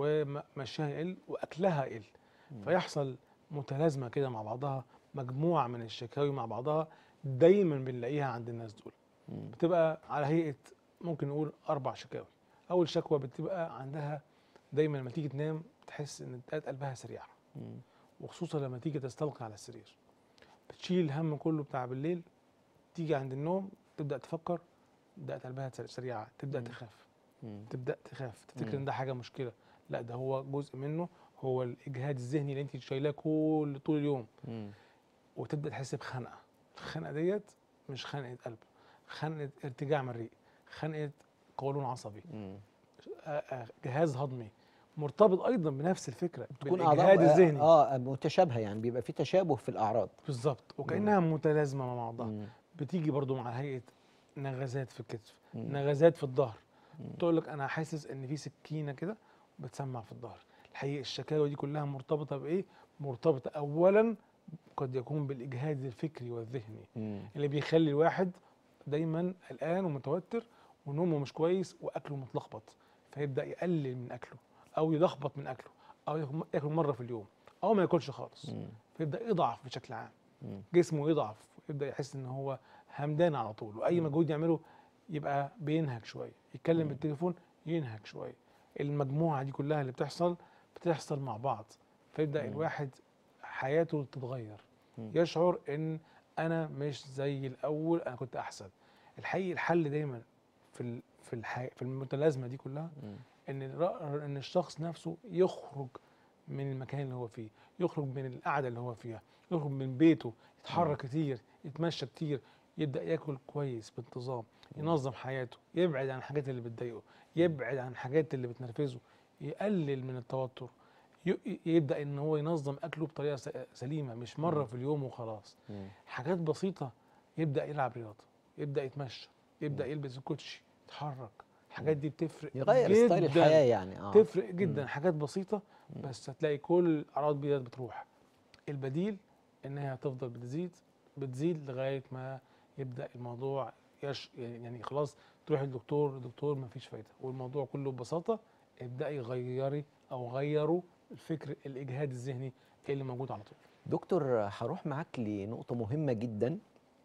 ومشيها يقل واكلها يقل فيحصل متلازمه كده مع بعضها مجموعه من الشكاوي مع بعضها دايما بنلاقيها عند الناس دول مم. بتبقى على هيئه ممكن نقول اربع شكاوي اول شكوى بتبقى عندها دايما لما تيجي تنام تحس ان دقات قلبها سريعه مم. وخصوصا لما تيجي تستلقي على السرير بتشيل الهم كله بتاع بالليل تيجي عند النوم تبدا تفكر دقات قلبها سر- سريعه تبدا مم. تخاف مم. تبدا تخاف تفتكر مم. ان ده حاجه مشكله لا ده هو جزء منه هو الاجهاد الذهني اللي انت شايلاه كل طول اليوم مم. وتبدا تحس بخنقه الخنقه ديت مش خنقه قلب خنقه ارتجاع مريء خنقه قولون عصبي مم. آه، آه، جهاز هضمي مرتبط ايضا بنفس الفكره تكون بالاجهاد اعضاء الذهني اه آه، متشابهه يعني بيبقى في تشابه في الاعراض بالظبط وكانها متلازمه مع بعضها مم. بتيجي برضو مع هيئه نغزات في الكتف مم. نغزات في الظهر مم. تقول لك انا حاسس ان في سكينه كده بتسمع في الظهر الحقيقه الشكاوى دي كلها مرتبطه بايه مرتبطه اولا قد يكون بالاجهاد الفكري والذهني مم. اللي بيخلي الواحد دايما قلقان ومتوتر ونومه مش كويس واكله متلخبط فيبدا يقلل من اكله او يلخبط من اكله او ياكل- ياكل مره في اليوم او ما ياكلش خالص مم. فيبدا يضعف بشكل عام مم. جسمه يضعف يبدا يحس ان هو همدان على طول واي مجهود يعمله يبقى بينهك شويه يتكلم بالتليفون ينهك شويه المجموعه دي كلها اللي بتحصل بتحصل مع بعض فيبدا مم. الواحد حياته تتغير مم. يشعر ان انا مش زي الاول انا كنت احسن الحقيقي الحل دايما في ال- في الحي... في المتلازمه دي كلها مم. ان الر- ان الشخص نفسه يخرج من المكان اللي هو فيه يخرج من القعده اللي هو فيها يخرج من بيته يتحرك كتير يتمشى كتير يبدا ياكل كويس بانتظام ينظم حياته يبعد عن الحاجات اللي بتضايقه يبعد عن الحاجات اللي بتنرفزه يقلل من التوتر ي- يبدا ان هو ينظم اكله بطريقه س- سليمه مش مره في اليوم وخلاص مم. حاجات بسيطه يبدا يلعب رياضه يبدا يتمشى يبدا يلبس الكوتشي يتحرك الحاجات دي بتفرق يغير ستايل جداً. الحياه يعني اه تفرق جدا حاجات بسيطه بس هتلاقي كل الاعراض دي بتروح البديل انها هتفضل بتزيد بتزيد لغايه ما يبدا الموضوع يش يعني خلاص تروح الدكتور الدكتور ما فيش فايده والموضوع كله ببساطه ابداي غيري او غيروا الفكر الاجهاد الذهني اللي موجود على طول دكتور هروح معاك لنقطة مهمة جدا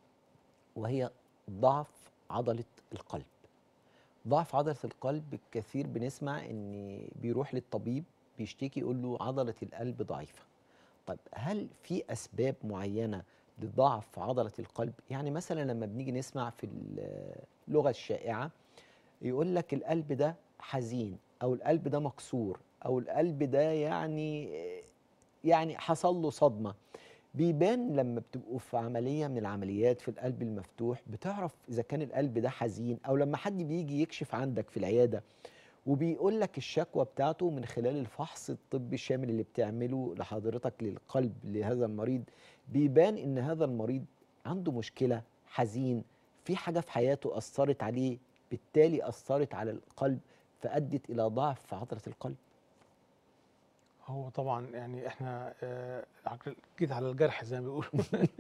وهي ضعف عضلة القلب ضعف عضلة القلب كثير بنسمع ان بيروح للطبيب بيشتكي يقول له عضلة القلب ضعيفة طيب هل في اسباب معينة لضعف عضلة القلب يعني مثلا لما بنيجي نسمع في اللغة الشائعة يقول لك القلب ده حزين او القلب ده مكسور او القلب ده يعني يعني حصل له صدمه بيبان لما بتبقوا في عمليه من العمليات في القلب المفتوح بتعرف اذا كان القلب ده حزين او لما حد بيجي يكشف عندك في العياده وبيقول لك الشكوى بتاعته من خلال الفحص الطبي الشامل اللي بتعمله لحضرتك للقلب لهذا المريض بيبان ان هذا المريض عنده مشكله حزين في حاجه في حياته اثرت عليه بالتالي اثرت على القلب فادت الى ضعف في عضله القلب هو طبعا يعني احنا آه، جيت على الجرح زي ما بيقولوا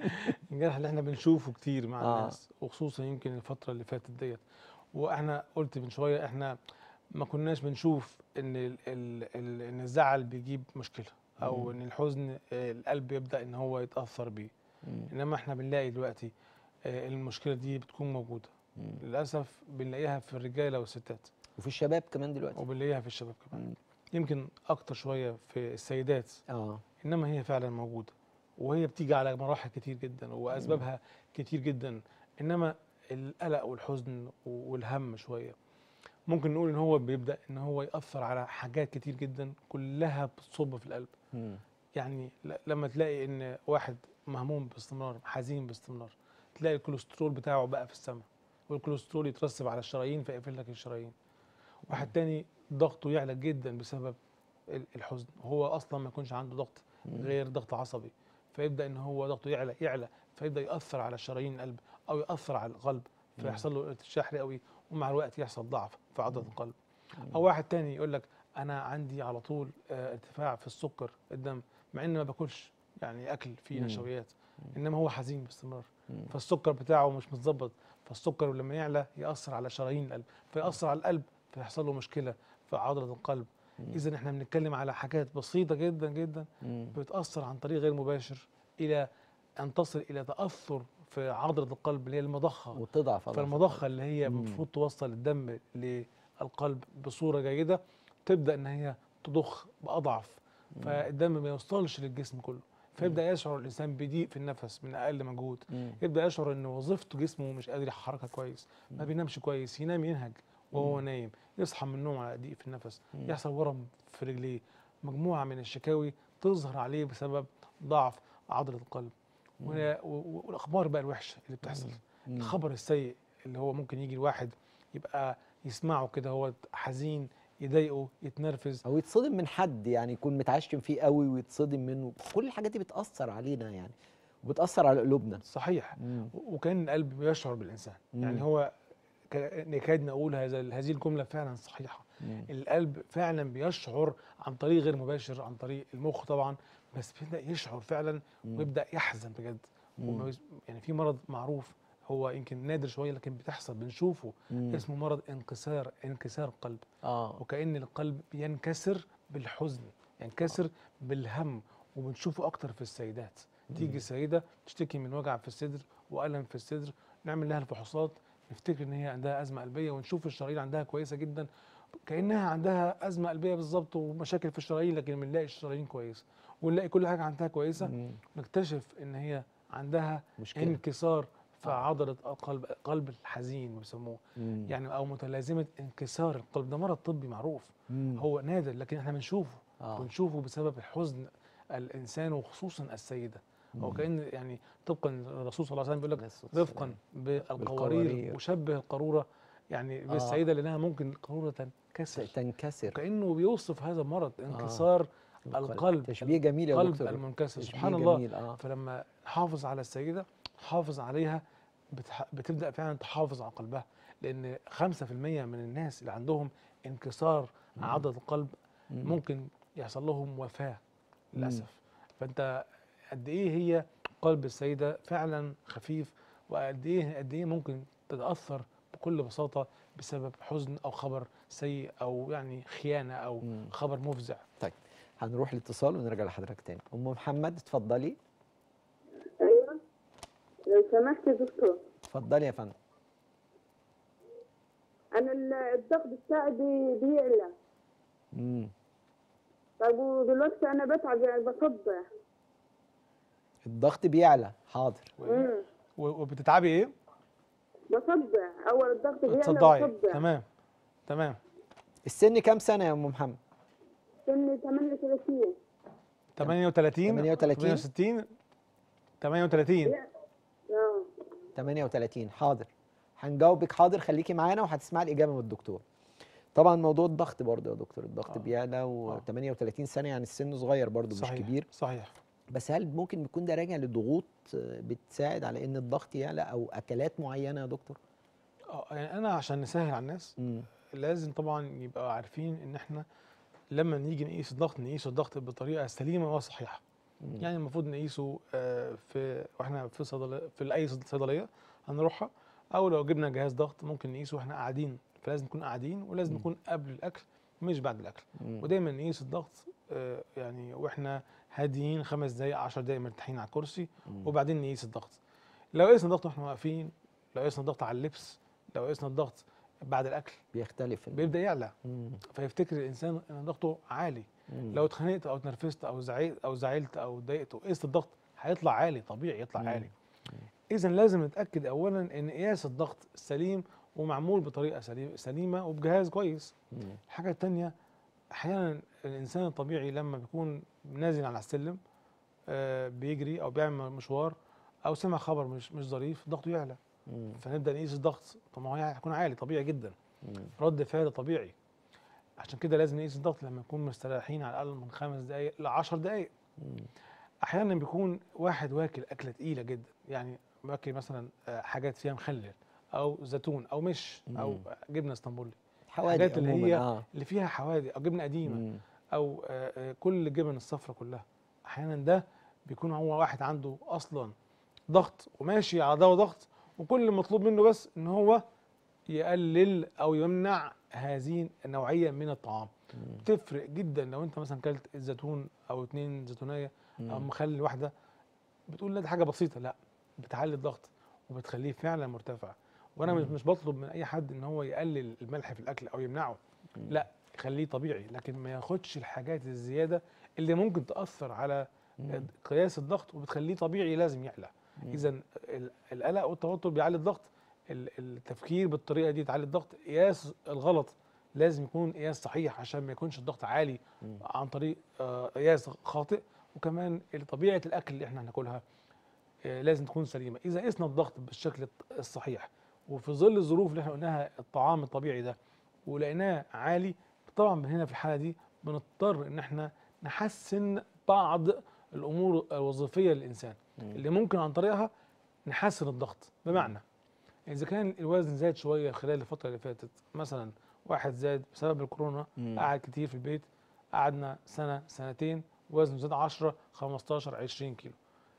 الجرح اللي احنا بنشوفه كتير مع آه. الناس وخصوصا يمكن الفتره اللي فاتت ديت واحنا قلت من شويه احنا ما كناش بنشوف ان ال ال ال ان الزعل بيجيب مشكله او مم. ان الحزن آه، القلب يبدا ان هو يتاثر بيه مم. انما احنا بنلاقي دلوقتي آه، المشكله دي بتكون موجوده مم. للاسف بنلاقيها في الرجاله والستات وفي الشباب كمان دلوقتي وبنلاقيها في الشباب كمان مم. يمكن اكتر شويه في السيدات اه انما هي فعلا موجوده وهي بتيجي على مراحل كتير جدا واسبابها كتير جدا انما القلق والحزن والهم شويه ممكن نقول ان هو بيبدا ان هو ياثر على حاجات كتير جدا كلها بتصب في القلب مم. يعني ل- لما تلاقي ان واحد مهموم باستمرار حزين باستمرار تلاقي الكوليسترول بتاعه بقى في السماء والكوليسترول يترسب على الشرايين فيقفل لك الشرايين واحد تاني ضغطه يعلى جدا بسبب ال- الحزن وهو اصلا ما يكونش عنده ضغط مم. غير ضغط عصبي فيبدا ان هو ضغطه يعلى يعلى فيبدا ياثر على شرايين القلب او ياثر على القلب فيحصل له ارتشاح رئوي ومع الوقت يحصل ضعف في عضله القلب او واحد تاني يقول لك انا عندي على طول آه، ارتفاع في السكر الدم مع اني ما باكلش يعني اكل فيه مم. نشويات انما هو حزين باستمرار مم. فالسكر بتاعه مش متظبط فالسكر لما يعلى ياثر على شرايين القلب فياثر على القلب فيحصل له مشكله في عضله القلب مم. اذا احنا بنتكلم على حاجات بسيطه جدا جدا مم. بتاثر عن طريق غير مباشر الى ان تصل الى تاثر في عضله القلب اللي هي المضخه وتضعف عضلة فالمضخه اللي هي مم. المفروض توصل الدم للقلب بصوره جيده تبدا ان هي تضخ باضعف فالدم ما يوصلش للجسم كله فيبدا يشعر الانسان بضيق في النفس من اقل مجهود مم. يبدا يشعر ان وظيفته جسمه مش قادر يحركها كويس ما بينامش كويس ينام ينهج وهو نايم يصحى من النوم على ضيق في النفس مم. يحصل ورم في رجليه مجموعه من الشكاوي تظهر عليه بسبب ضعف عضله القلب و- و- والاخبار بقى الوحشه اللي بتحصل مم. الخبر السيء اللي هو ممكن يجي الواحد يبقى يسمعه كده هو حزين يضايقه يتنرفز او يتصدم من حد يعني يكون متعشم فيه قوي ويتصدم منه كل الحاجات دي بتاثر علينا يعني وبتاثر على قلوبنا صحيح مم. و- وكان القلب بيشعر بالانسان مم. يعني هو ك- نكاد نقول هذا هذه الجمله فعلا صحيحه مم. القلب فعلا بيشعر عن طريق غير مباشر عن طريق المخ طبعا بس بيبدا يشعر فعلا مم. ويبدا يحزن بجد مم. وما بيس- يعني في مرض معروف هو يمكن نادر شويه لكن بتحصل بنشوفه مم. اسمه مرض انكسار انكسار القلب اه وكأن القلب بينكسر بالحزن ينكسر بالهم وبنشوفه أكتر في السيدات تيجي سيدة تشتكي من وجع في الصدر وألم في الصدر نعمل لها الفحوصات نفتكر إن هي عندها أزمة قلبية ونشوف الشرايين عندها كويسة جدا كأنها عندها أزمة قلبية بالظبط ومشاكل في الشرايين لكن بنلاقي الشرايين كويسة ونلاقي كل حاجة عندها كويسة مم. نكتشف إن هي عندها مشكله انكسار في آه. عضلة القلب قلب الحزين بيسموه مم. يعني او متلازمه انكسار القلب ده مرض طبي معروف مم. هو نادر لكن احنا بنشوفه آه. بنشوفه بسبب الحزن الانسان وخصوصا السيده هو مم. كان يعني طبقا الرسول صلى الله عليه وسلم بيقول لك عليه الصلاة رفقا والسلام. بالقوارير بالقوارير. وشبه القاروره يعني آه. بالسيده لانها ممكن القاروره تنكسر تنكسر كانه بيوصف هذا المرض انكسار القلب تشبيه جميل يا القلب دكتور المنكسر تشبيه سبحان الله جميل اه فلما نحافظ على السيدة نحافظ عليها بتح... بتبدأ فعلا تحافظ على قلبها لأن 5% من الناس اللي عندهم انكسار عضلة القلب مم. ممكن يحصل لهم وفاة مم. للأسف فأنت قد إيه هي قلب السيدة فعلا خفيف وقد إيه قد إيه ممكن تتأثر بكل بساطة بسبب حزن أو خبر سيء أو يعني خيانة أو مم. خبر مفزع طيب هنروح الاتصال ونرجع لحضرتك تاني ام محمد اتفضلي ايوه لو سمحت يا دكتور اتفضلي يا فندم انا ال- الضغط بتاعي بي- بيعلى مم. طب ودلوقتي انا بتعب يعني بصدع الضغط بيعلى حاضر امم و- وبتتعبي إيه؟ بصدع اول الضغط بيعلى بتصدعي بصدع تمام تمام السن كام سنه يا ام محمد سني 38 38 38 68 38 اه 38 حاضر هنجاوبك حاضر خليكي معانا وهتسمعي الاجابه من الدكتور طبعا موضوع الضغط برضه يا دكتور الضغط آه. بيعلى آه. و38 سنه يعني السن صغير برضه مش صحيح كبير صحيح بس هل ممكن يكون ده راجع لضغوط آه، بتساعد على ان الضغط يعلى او اكلات معينه يا دكتور اه يعني انا عشان نسهل على الناس مم. لازم طبعا يبقى عارفين ان احنا لما نيجي نقيس الضغط نقيس الضغط بطريقه سليمه وصحيحه مم. يعني المفروض نقيسه آه، في واحنا في صيدليه في اي صيدليه هنروحها او لو جبنا جهاز ضغط ممكن نقيسه واحنا قاعدين فلازم نكون قاعدين ولازم مم. نكون قبل الاكل مش بعد الاكل مم. ودايما نقيس الضغط آه، يعني واحنا هاديين خمس دقايق 10 دقايق مرتاحين على الكرسي مم. وبعدين نقيس الضغط لو قيسنا الضغط واحنا واقفين لو قيسنا الضغط على اللبس لو قيسنا الضغط بعد الاكل بيختلف بيبدا يعلى مم. فيفتكر الانسان ان ضغطه عالي مم. لو اتخانقت او اتنرفزت او زعلت او زعلت او اتضايقت وقيست الضغط هيطلع عالي طبيعي يطلع مم. عالي اذا لازم نتاكد اولا ان قياس الضغط سليم ومعمول بطريقه سليم سليمه وبجهاز كويس مم. الحاجه الثانيه احيانا الانسان الطبيعي لما بيكون نازل على السلم آه، بيجري او بيعمل مشوار او سمع خبر مش مش ظريف ضغطه يعلى مم. فنبدا نقيس الضغط طب ما هو هيكون عالي طبيعي جدا مم. رد فعل طبيعي عشان كده لازم نقيس الضغط لما نكون مستريحين على الاقل من خمس دقائق ل 10 دقائق مم. احيانا بيكون واحد واكل اكله تقيله جدا يعني واكل مثلا آه، حاجات فيها مخلل او زيتون او مش او مم. جبنه اسطنبولي حوادق الحاجات اللي عموماً، هي اه اللي فيها حوادق او جبنه قديمه مم. او آه، آه، كل الجبن الصفراء كلها احيانا ده بيكون هو واحد عنده اصلا ضغط وماشي على دواء ضغط وكل المطلوب منه بس ان هو يقلل او يمنع هذه النوعيه من الطعام مم. تفرق جدا لو انت مثلا كلت الزيتون او اتنين زيتونيه او مم. مخلل واحده بتقول لا دي حاجه بسيطه لا بتعلي الضغط وبتخليه فعلا مرتفع وانا مش مم. مش بطلب من اي حد ان هو يقلل الملح في الاكل او يمنعه مم. لا خليه طبيعي لكن ما ياخدش الحاجات الزياده اللي ممكن تاثر على مم. قياس الضغط وبتخليه طبيعي لازم يعلى مم. اذا ال- القلق والتوتر بيعلي الضغط ال- التفكير بالطريقه دي تعلي الضغط قياس الغلط لازم يكون قياس صحيح عشان ما يكونش الضغط عالي مم. عن طريق آه، قياس خاطئ وكمان طبيعه الاكل اللي احنا هناكلها آه، لازم تكون سليمه اذا قسنا الضغط بالشكل الط- الصحيح وفي ظل الظروف اللي احنا قلناها الطعام الطبيعي ده ولقيناه عالي طبعا من هنا في الحاله دي بنضطر ان احنا نحسن بعض الامور الوظيفيه للانسان مم. اللي ممكن عن طريقها نحسن الضغط بمعنى اذا كان الوزن زاد شويه خلال الفتره اللي فاتت مثلا واحد زاد بسبب الكورونا مم. قعد كتير في البيت قعدنا سنه سنتين وزنه زاد 10 15 20 كيلو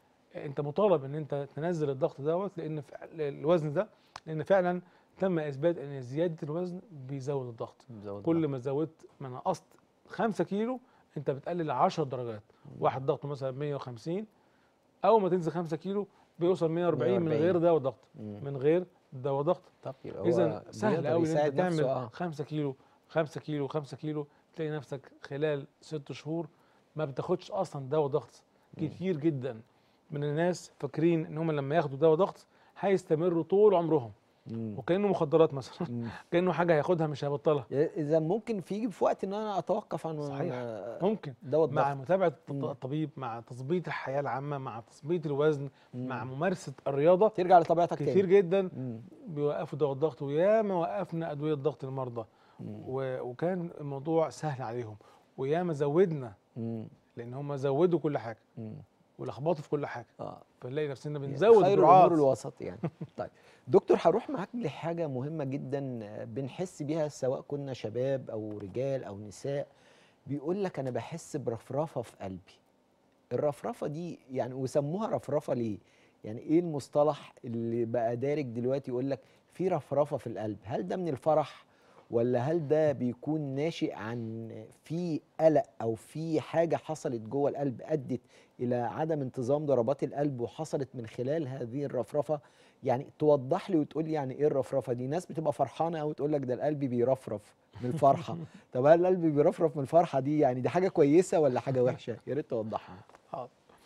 انت مطالب ان انت تنزل الضغط دوت لان فع- الوزن ده لان فعلا تم اثبات ان زياده الوزن بيزود الضغط بزود كل الضغط. ما زودت ما نقصت 5 كيلو انت بتقلل 10 درجات واحد ضغطه مثلا 150 اول ما تنزل 5 كيلو بيوصل 140 من 140. غير دواء ضغط مم. من غير دواء ضغط طب يبقى اذا هو سهل بيقدر قوي ان يساعد انت تعمل نفسه، اه 5 كيلو 5 كيلو 5 كيلو تلاقي نفسك خلال 6 شهور ما بتاخدش اصلا دواء ضغط مم. كتير جدا من الناس فاكرين ان هم لما ياخدوا دواء ضغط هيستمروا طول عمرهم مم. وكانه مخدرات مثلا مم. كانه حاجه هياخدها مش هيبطلها اذا ممكن في يجي في وقت ان انا اتوقف عن صحيح. آه، ممكن دواء مع الضغط متابعه مم. الطبيب مع تظبيط الحياه العامه مع تظبيط الوزن مم. مع ممارسه الرياضه ترجع لطبيعتك كتير تاني جدا مم. بيوقفوا دواء الضغط وياما وقفنا ادويه ضغط المرضى مم. و- وكان الموضوع سهل عليهم وياما زودنا مم. لان هم زودوا كل حاجه مم. ولخبطوا في كل حاجه اه فنلاقي نفسنا يعني بنزود خير الجرعات الامور الوسط يعني طيب دكتور هروح معاك لحاجه مهمه جدا آه، بنحس بيها سواء كنا شباب او رجال او نساء بيقول لك انا بحس برفرفه في قلبي الرفرفه دي يعني وسموها رفرفه ليه يعني ايه المصطلح اللي بقى دارج دلوقتي يقول لك في رفرفه في القلب هل ده من الفرح ولا هل ده بيكون ناشئ عن في قلق او في حاجه حصلت جوه القلب ادت الى عدم انتظام ضربات القلب وحصلت من خلال هذه الرفرفه يعني توضح لي وتقول لي يعني ايه الرفرفه دي ناس بتبقى فرحانه قوي تقول لك ده القلب بيرفرف من الفرحه طب هل القلب بيرفرف من الفرحه دي يعني دي حاجه كويسه ولا حاجه وحشه يا ريت توضح لي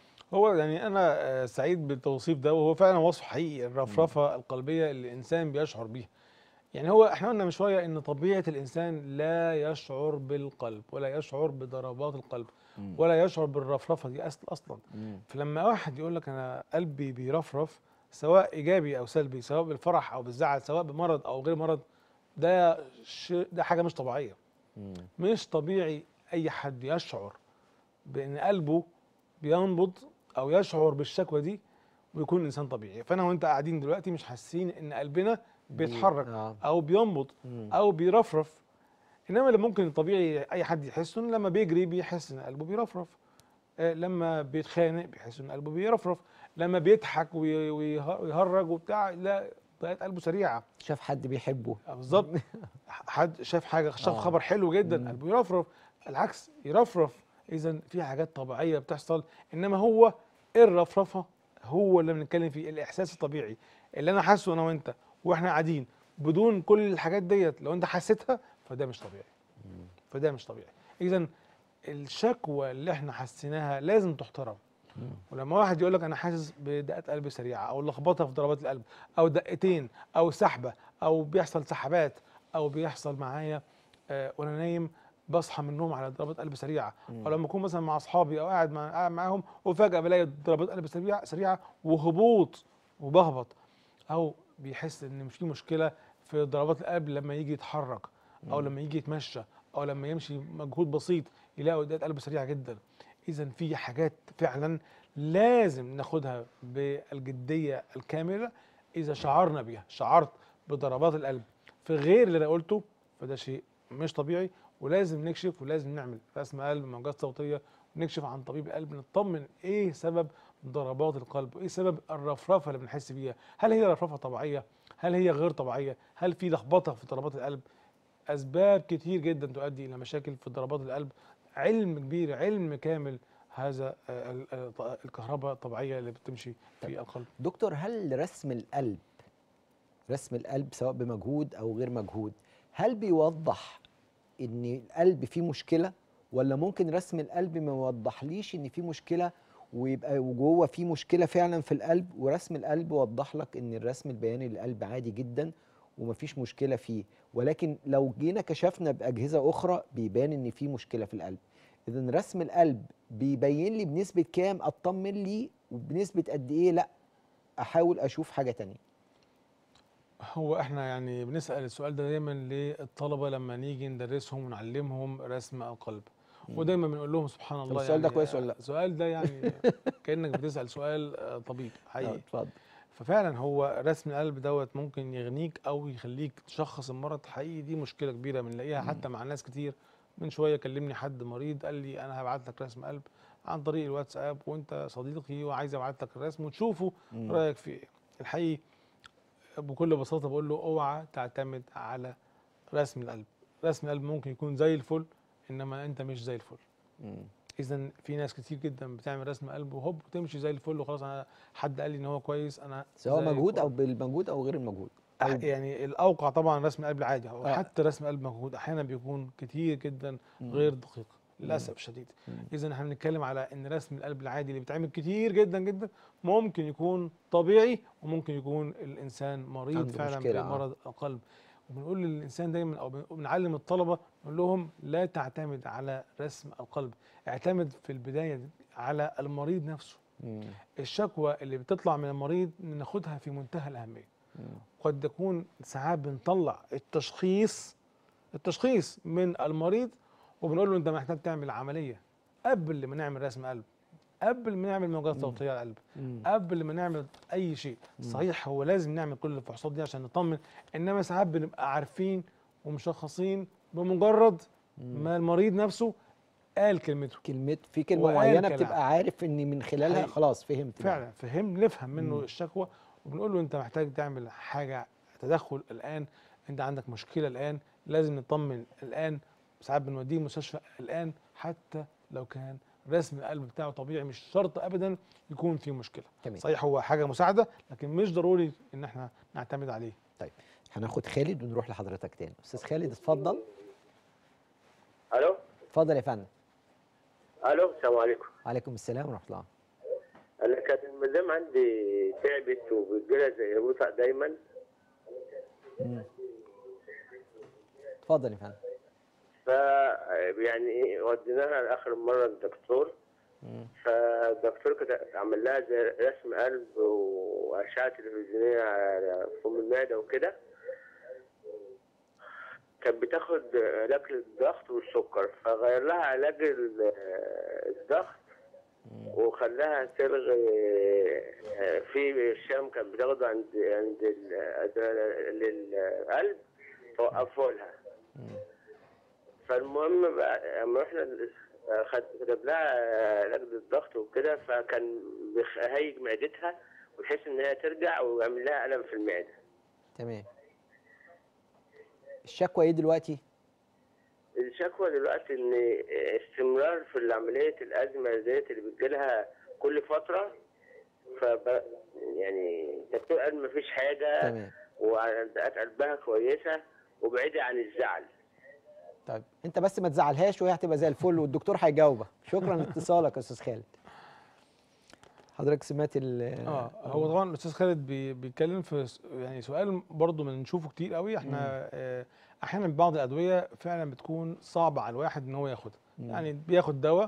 هو يعني انا آه، سعيد بالتوصيف ده وهو فعلا وصف حقيقي الرفرفه القلبيه اللي الانسان بيشعر بيها يعني هو احنا قلنا من شويه ان طبيعه الانسان لا يشعر بالقلب ولا يشعر بضربات القلب مم. ولا يشعر بالرفرفه دي اصل اصلا مم. فلما واحد يقول لك انا قلبي بيرفرف سواء ايجابي او سلبي سواء بالفرح او بالزعل سواء بمرض او غير مرض ده شيء ده حاجه مش طبيعيه مم. مش طبيعي اي حد يشعر بان قلبه بينبض او يشعر بالشكوى دي ويكون انسان طبيعي فانا وانت قاعدين دلوقتي مش حاسين ان قلبنا بيتحرك آه. او بينبض مم. او بيرفرف انما اللي ممكن الطبيعي اي حد يحسه إن لما بيجري بيحس ان قلبه بيرفرف آه، لما بيتخانق بيحس ان قلبه بيرفرف لما بيضحك وي- ويه- ويهرج وبتاع لا بقت قلبه سريعه شاف حد بيحبه آه، بالظبط حد شاف حاجه شاف آه. خبر حلو جدا مم. قلبه يرفرف العكس يرفرف اذا في حاجات طبيعيه بتحصل انما هو الرفرفه هو اللي بنتكلم فيه الاحساس الطبيعي اللي انا حاسه انا وانت واحنا قاعدين بدون كل الحاجات ديت لو انت حسيتها فده مش طبيعي فده مش طبيعي اذا الشكوى اللي احنا حسيناها لازم تحترم ولما واحد يقول لك انا حاسس بدقات قلب سريعه او لخبطه في ضربات القلب او دقتين او سحبه او بيحصل سحبات او بيحصل معايا آه وانا نايم بصحى من النوم على ضربات قلب سريعه او لما اكون مثلا مع اصحابي او قاعد مع قاعد معاهم وفجاه بلاقي ضربات قلب سريعه سريعه وهبوط وبهبط او بيحس ان في مشكله في ضربات القلب لما يجي يتحرك او لما يجي يتمشى او لما يمشي مجهود بسيط يلاقي دقات قلب سريعه جدا اذا في حاجات فعلا لازم ناخدها بالجديه الكامله اذا شعرنا بيها شعرت بضربات القلب في غير اللي انا قلته فده شيء مش طبيعي ولازم نكشف ولازم نعمل رسم قلب موجات صوتيه ونكشف عن طبيب القلب نطمن ايه سبب ضربات القلب وايه سبب الرفرفه اللي بنحس بيها هل هي رفرفه طبيعيه هل هي غير طبيعيه هل في لخبطه في ضربات القلب اسباب كتير جدا تؤدي الى مشاكل في ضربات القلب علم كبير علم كامل هذا آه، ال- آه، الكهرباء الطبيعيه اللي بتمشي في القلب دكتور هل رسم القلب رسم القلب سواء بمجهود او غير مجهود هل بيوضح ان القلب فيه مشكله ولا ممكن رسم القلب ما يوضحليش ان فيه مشكله ويبقى جوه فيه مشكله فعلا في القلب ورسم القلب وضح لك ان الرسم البياني للقلب عادي جدا ومفيش مشكله فيه ولكن لو جينا كشفنا باجهزه اخرى بيبان ان فيه مشكله في القلب اذا رسم القلب بيبين لي بنسبه كام اطمن لي وبنسبه قد ايه لا احاول اشوف حاجه تانية هو احنا يعني بنسال السؤال ده دايما للطلبه لما نيجي ندرسهم ونعلمهم رسم القلب ودايما بنقول لهم سبحان طب الله السؤال ده يعني كويس ولا لا؟ السؤال ده يعني كانك بتسال سؤال آه، طبيب آه، حقيقي اتفضل ففعلا هو رسم القلب دوت ممكن يغنيك او يخليك تشخص المرض حقيقي دي مشكله كبيره بنلاقيها حتى مع ناس كتير من شويه كلمني حد مريض قال لي انا هبعت لك رسم قلب عن طريق الواتساب وانت صديقي وعايز ابعت لك الرسم وتشوفوا مم. رايك في ايه الحقيقي بكل بساطه بقول له اوعى تعتمد على رسم القلب رسم القلب ممكن يكون زي الفل انما انت مش زي الفل مم. اذا في ناس كتير جدا بتعمل رسم قلب وهوب وتمشي زي الفل وخلاص انا حد قال لي ان هو كويس انا سواء زي مجهود الفل. او بالمجهود او غير المجهود أو أح- يعني الاوقع طبعا رسم القلب العادي هو آه. حتى رسم قلب مجهود احيانا بيكون كتير جدا مم. غير دقيق للاسف الشديد مم. اذا احنا بنتكلم على ان رسم القلب العادي اللي بيتعمل كتير جدا جدا ممكن يكون طبيعي وممكن يكون الانسان مريض عنده فعلا مشكلة، آه. بمرض القلب وبنقول للانسان دايما او بن- بنعلم الطلبه نقول لهم لا تعتمد على رسم القلب اعتمد في البدايه على المريض نفسه مم. الشكوى اللي بتطلع من المريض ناخدها في منتهى الاهميه مم. قد يكون ساعات بنطلع التشخيص التشخيص من المريض وبنقول له انت محتاج تعمل عمليه قبل ما نعمل رسم قلب قبل ما نعمل موجات صوتيه على القلب مم. قبل ما نعمل اي شيء صحيح هو لازم نعمل كل الفحوصات دي عشان نطمن انما ساعات بنبقى عارفين ومشخصين بمجرد ما المريض نفسه قال كلمته كلمة في كلمة وقال معينة كلام. بتبقى عارف ان من خلالها حقيقي. خلاص فهمت بقى. فعلا فهم نفهم منه مم. الشكوى وبنقول له انت محتاج تعمل حاجه تدخل الان انت عندك مشكله الان لازم نطمن الان ساعات بنوديه مستشفى الان حتى لو كان رسم القلب بتاعه طبيعي مش شرط ابدا يكون فيه مشكله تمام. صحيح هو حاجه مساعده لكن مش ضروري ان احنا نعتمد عليه طيب هناخد خالد ونروح لحضرتك تاني استاذ خالد اتفضل الو اتفضل يا فندم الو السلام عليكم وعليكم السلام ورحمة الله انا كانت المدام عندي تعبت وبتجيلها زي وسع دايما مم. اتفضل يا فندم ف يعني ايه وديناها لاخر مره للدكتور مم. فالدكتور كده عمل لها زي رسم قلب واشعه تلفزيونيه على فم المعده وكده كانت بتاخد علاج للضغط والسكر فغير لها علاج ال- الضغط وخلاها تلغي آه، في الشام كانت بتاخده عند عند ال- للقلب فوقفوا لها مم. فالمهم بقى لما رحنا ال- خد كتب لها علاج للضغط وكده فكان بيهيج معدتها وتحس ان هي ترجع ويعمل لها الم في المعده تمام الشكوى ايه دلوقتي الشكوى دلوقتي ان استمرار في عمليه الازمه ديت اللي بتجيلها كل فتره فب يعني الدكتور قال مفيش حاجه تمام وعندها قلبها كويسه وبعيده عن الزعل طيب انت بس ما تزعلهاش وهي هتبقى زي الفل والدكتور هيجاوبك شكرا لاتصالك يا استاذ خالد حضرتك سمعت ال اه هو طبعا الاستاذ خالد بي بيتكلم في س- يعني سؤال برضه بنشوفه كتير قوي احنا آه احيانا بعض الادويه فعلا بتكون صعبه على الواحد ان هو ياخدها مم. يعني بياخد دواء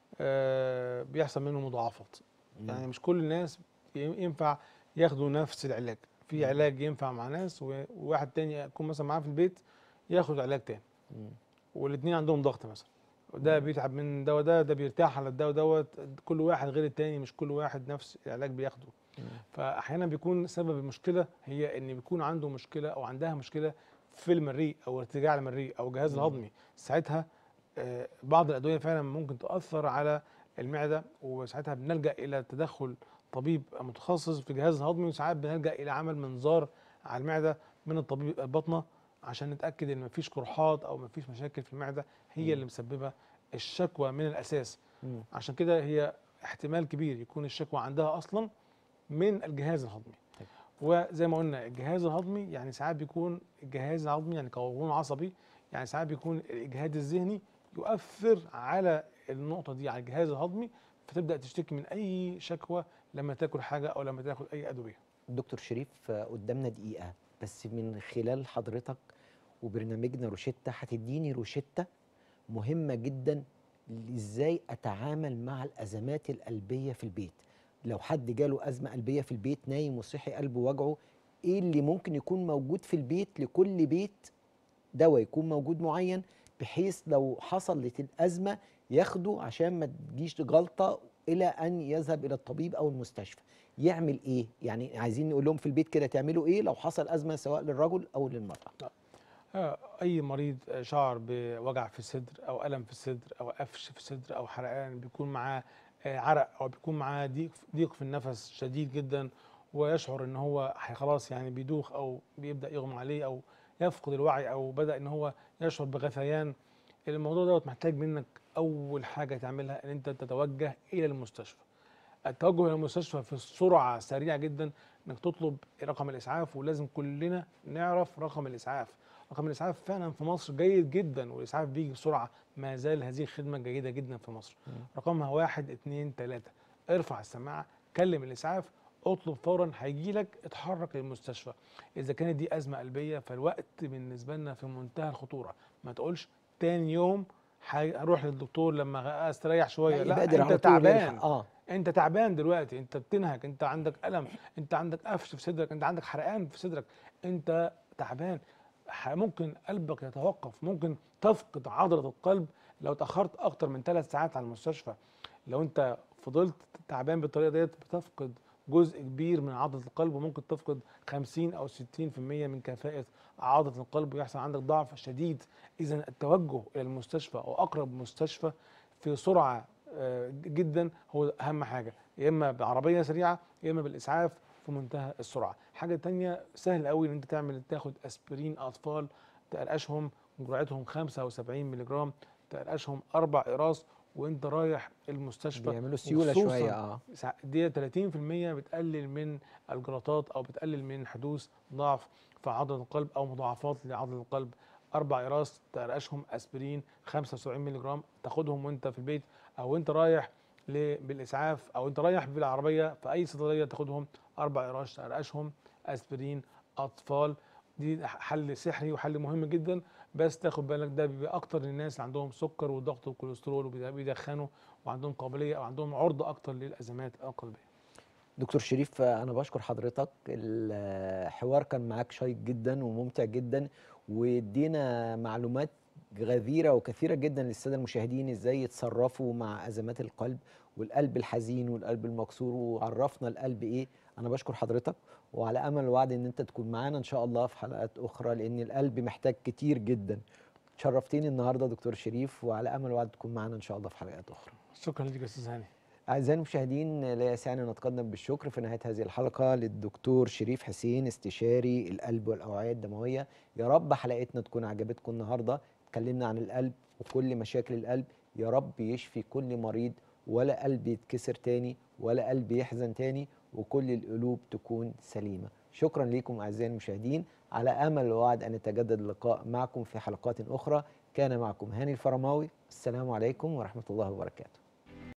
آه بيحصل منه مضاعفات يعني مش كل الناس ي- ينفع ياخدوا نفس العلاج في علاج ينفع مع ناس و- وواحد تاني يكون مثلا معاه في البيت ياخد علاج تاني مم. والاثنين عندهم ضغط مثلا ده بيتعب من الدواء ده ده بيرتاح على الدواء دوت كل واحد غير التاني مش كل واحد نفس العلاج بياخده فاحيانا بيكون سبب المشكله هي ان بيكون عنده مشكله او عندها مشكله في المريء او ارتجاع المريء او الجهاز الهضمي ساعتها آه، بعض الادويه فعلا ممكن تاثر على المعده وساعتها بنلجا الى تدخل طبيب متخصص في الجهاز الهضمي وساعات بنلجا الى عمل منظار على المعده من الطبيب الباطنه عشان نتاكد ان مفيش قرحات او مفيش مشاكل في المعده هي اللي مسببه الشكوى من الاساس مم. عشان كده هي احتمال كبير يكون الشكوى عندها اصلا من الجهاز الهضمي طيب. وزي ما قلنا الجهاز الهضمي يعني ساعات بيكون الجهاز الهضمي يعني قولون عصبي يعني ساعات بيكون الاجهاد الذهني يؤثر على النقطه دي على الجهاز الهضمي فتبدا تشتكي من اي شكوى لما تاكل حاجه او لما تاخد اي ادويه دكتور شريف آه، قدامنا دقيقة بس من خلال حضرتك وبرنامجنا روشتة هتديني روشتة مهمة جدا ازاي اتعامل مع الازمات القلبية في البيت لو حد جاله ازمة قلبية في البيت نايم وصحي قلبه وجعه ايه اللي ممكن يكون موجود في البيت لكل بيت دواء يكون موجود معين بحيث لو حصلت الازمة ياخده عشان ما تجيش غلطة الى ان يذهب الى الطبيب او المستشفى يعمل ايه يعني عايزين نقول لهم في البيت كده تعملوا ايه لو حصل ازمه سواء للرجل او للمراه آه، اي مريض آه، شعر بوجع في الصدر او الم في الصدر او قفش في الصدر او حرقان بيكون معاه آه، عرق او بيكون معاه ضيق ضيق في النفس شديد جدا ويشعر ان هو هي- خلاص يعني بيدوخ او بيبدا يغمى عليه او يفقد الوعي او بدا ان هو يشعر بغثيان الموضوع دوت محتاج منك اول حاجه تعملها ان انت تتوجه الى المستشفى التوجه الى المستشفى في سرعه سريعه جدا انك تطلب رقم الاسعاف ولازم كلنا نعرف رقم الاسعاف رقم الاسعاف فعلا في مصر جيد جدا والاسعاف بيجي بسرعه ما زال هذه الخدمه جيده جدا في مصر رقمها واحد اتنين تلاته ارفع السماعه كلم الاسعاف اطلب فورا هيجي لك اتحرك للمستشفى اذا كانت دي ازمه قلبيه فالوقت بالنسبه لنا في منتهى الخطوره ما تقولش تاني يوم هي- هروح للدكتور لما استريح شويه لا يبادر على انت طول تعبان يلحق. اه انت تعبان دلوقتي انت بتنهك انت عندك الم انت عندك قفش في صدرك انت عندك حرقان في صدرك انت تعبان ح- ممكن قلبك يتوقف ممكن تفقد عضله القلب لو تاخرت اكتر من ثلاث ساعات على المستشفى لو انت فضلت تعبان بالطريقه ديت بتفقد جزء كبير من عضله القلب وممكن تفقد 50 او 60% من كفاءه عضله القلب ويحصل عندك ضعف شديد اذا التوجه الى المستشفى او اقرب مستشفى في سرعه آه، جدا هو اهم حاجه يا اما بعربيه سريعه يا اما بالاسعاف في منتهى السرعه حاجه تانية سهل قوي ان انت تعمل تاخد اسبرين اطفال تقرقشهم جرعتهم 75 مللي جرام تقرقشهم اربع اقراص وانت رايح المستشفى بيعملوا سيوله وخصوصاً شويه اه سع- دي 30% بتقلل من الجلطات او بتقلل من حدوث ضعف في عضله القلب او مضاعفات لعضله القلب اربع اقراص تقرقشهم اسبرين 75 مللي جرام تاخدهم وانت في البيت او انت رايح ل- بالاسعاف او انت رايح بالعربيه في اي صيدليه تاخدهم اربع اقراص تقرقشهم اسبرين اطفال دي حل سحري وحل مهم جدا بس تاخد بالك ده بيبقى اكتر للناس اللي عندهم سكر وضغط وكوليسترول وبيدخنوا وعندهم قابليه او عندهم عرضه اكتر للازمات القلبيه دكتور شريف آه، انا بشكر حضرتك الحوار كان معاك شيق جدا وممتع جدا وادينا معلومات غزيره وكثيره جدا للساده المشاهدين ازاي يتصرفوا مع ازمات القلب والقلب الحزين والقلب المكسور وعرفنا القلب ايه انا بشكر حضرتك وعلى امل ووعد ان انت تكون معانا ان شاء الله في حلقات اخرى لان القلب محتاج كتير جدا شرفتني النهارده دكتور شريف وعلى امل وعد تكون معانا ان شاء الله في حلقات اخرى شكرا لك يا استاذ هاني أعزائي المشاهدين لا يسعني أن أتقدم بالشكر في نهاية هذه الحلقة للدكتور شريف حسين استشاري القلب والأوعية الدموية يا رب حلقتنا تكون عجبتكم النهاردة اتكلمنا عن القلب وكل مشاكل القلب يا رب يشفي كل مريض ولا قلب يتكسر تاني ولا قلب يحزن تاني وكل القلوب تكون سليمة شكرا لكم أعزائي المشاهدين على أمل ووعد أن يتجدد اللقاء معكم في حلقات أخرى كان معكم هاني الفرماوي السلام عليكم ورحمة الله وبركاته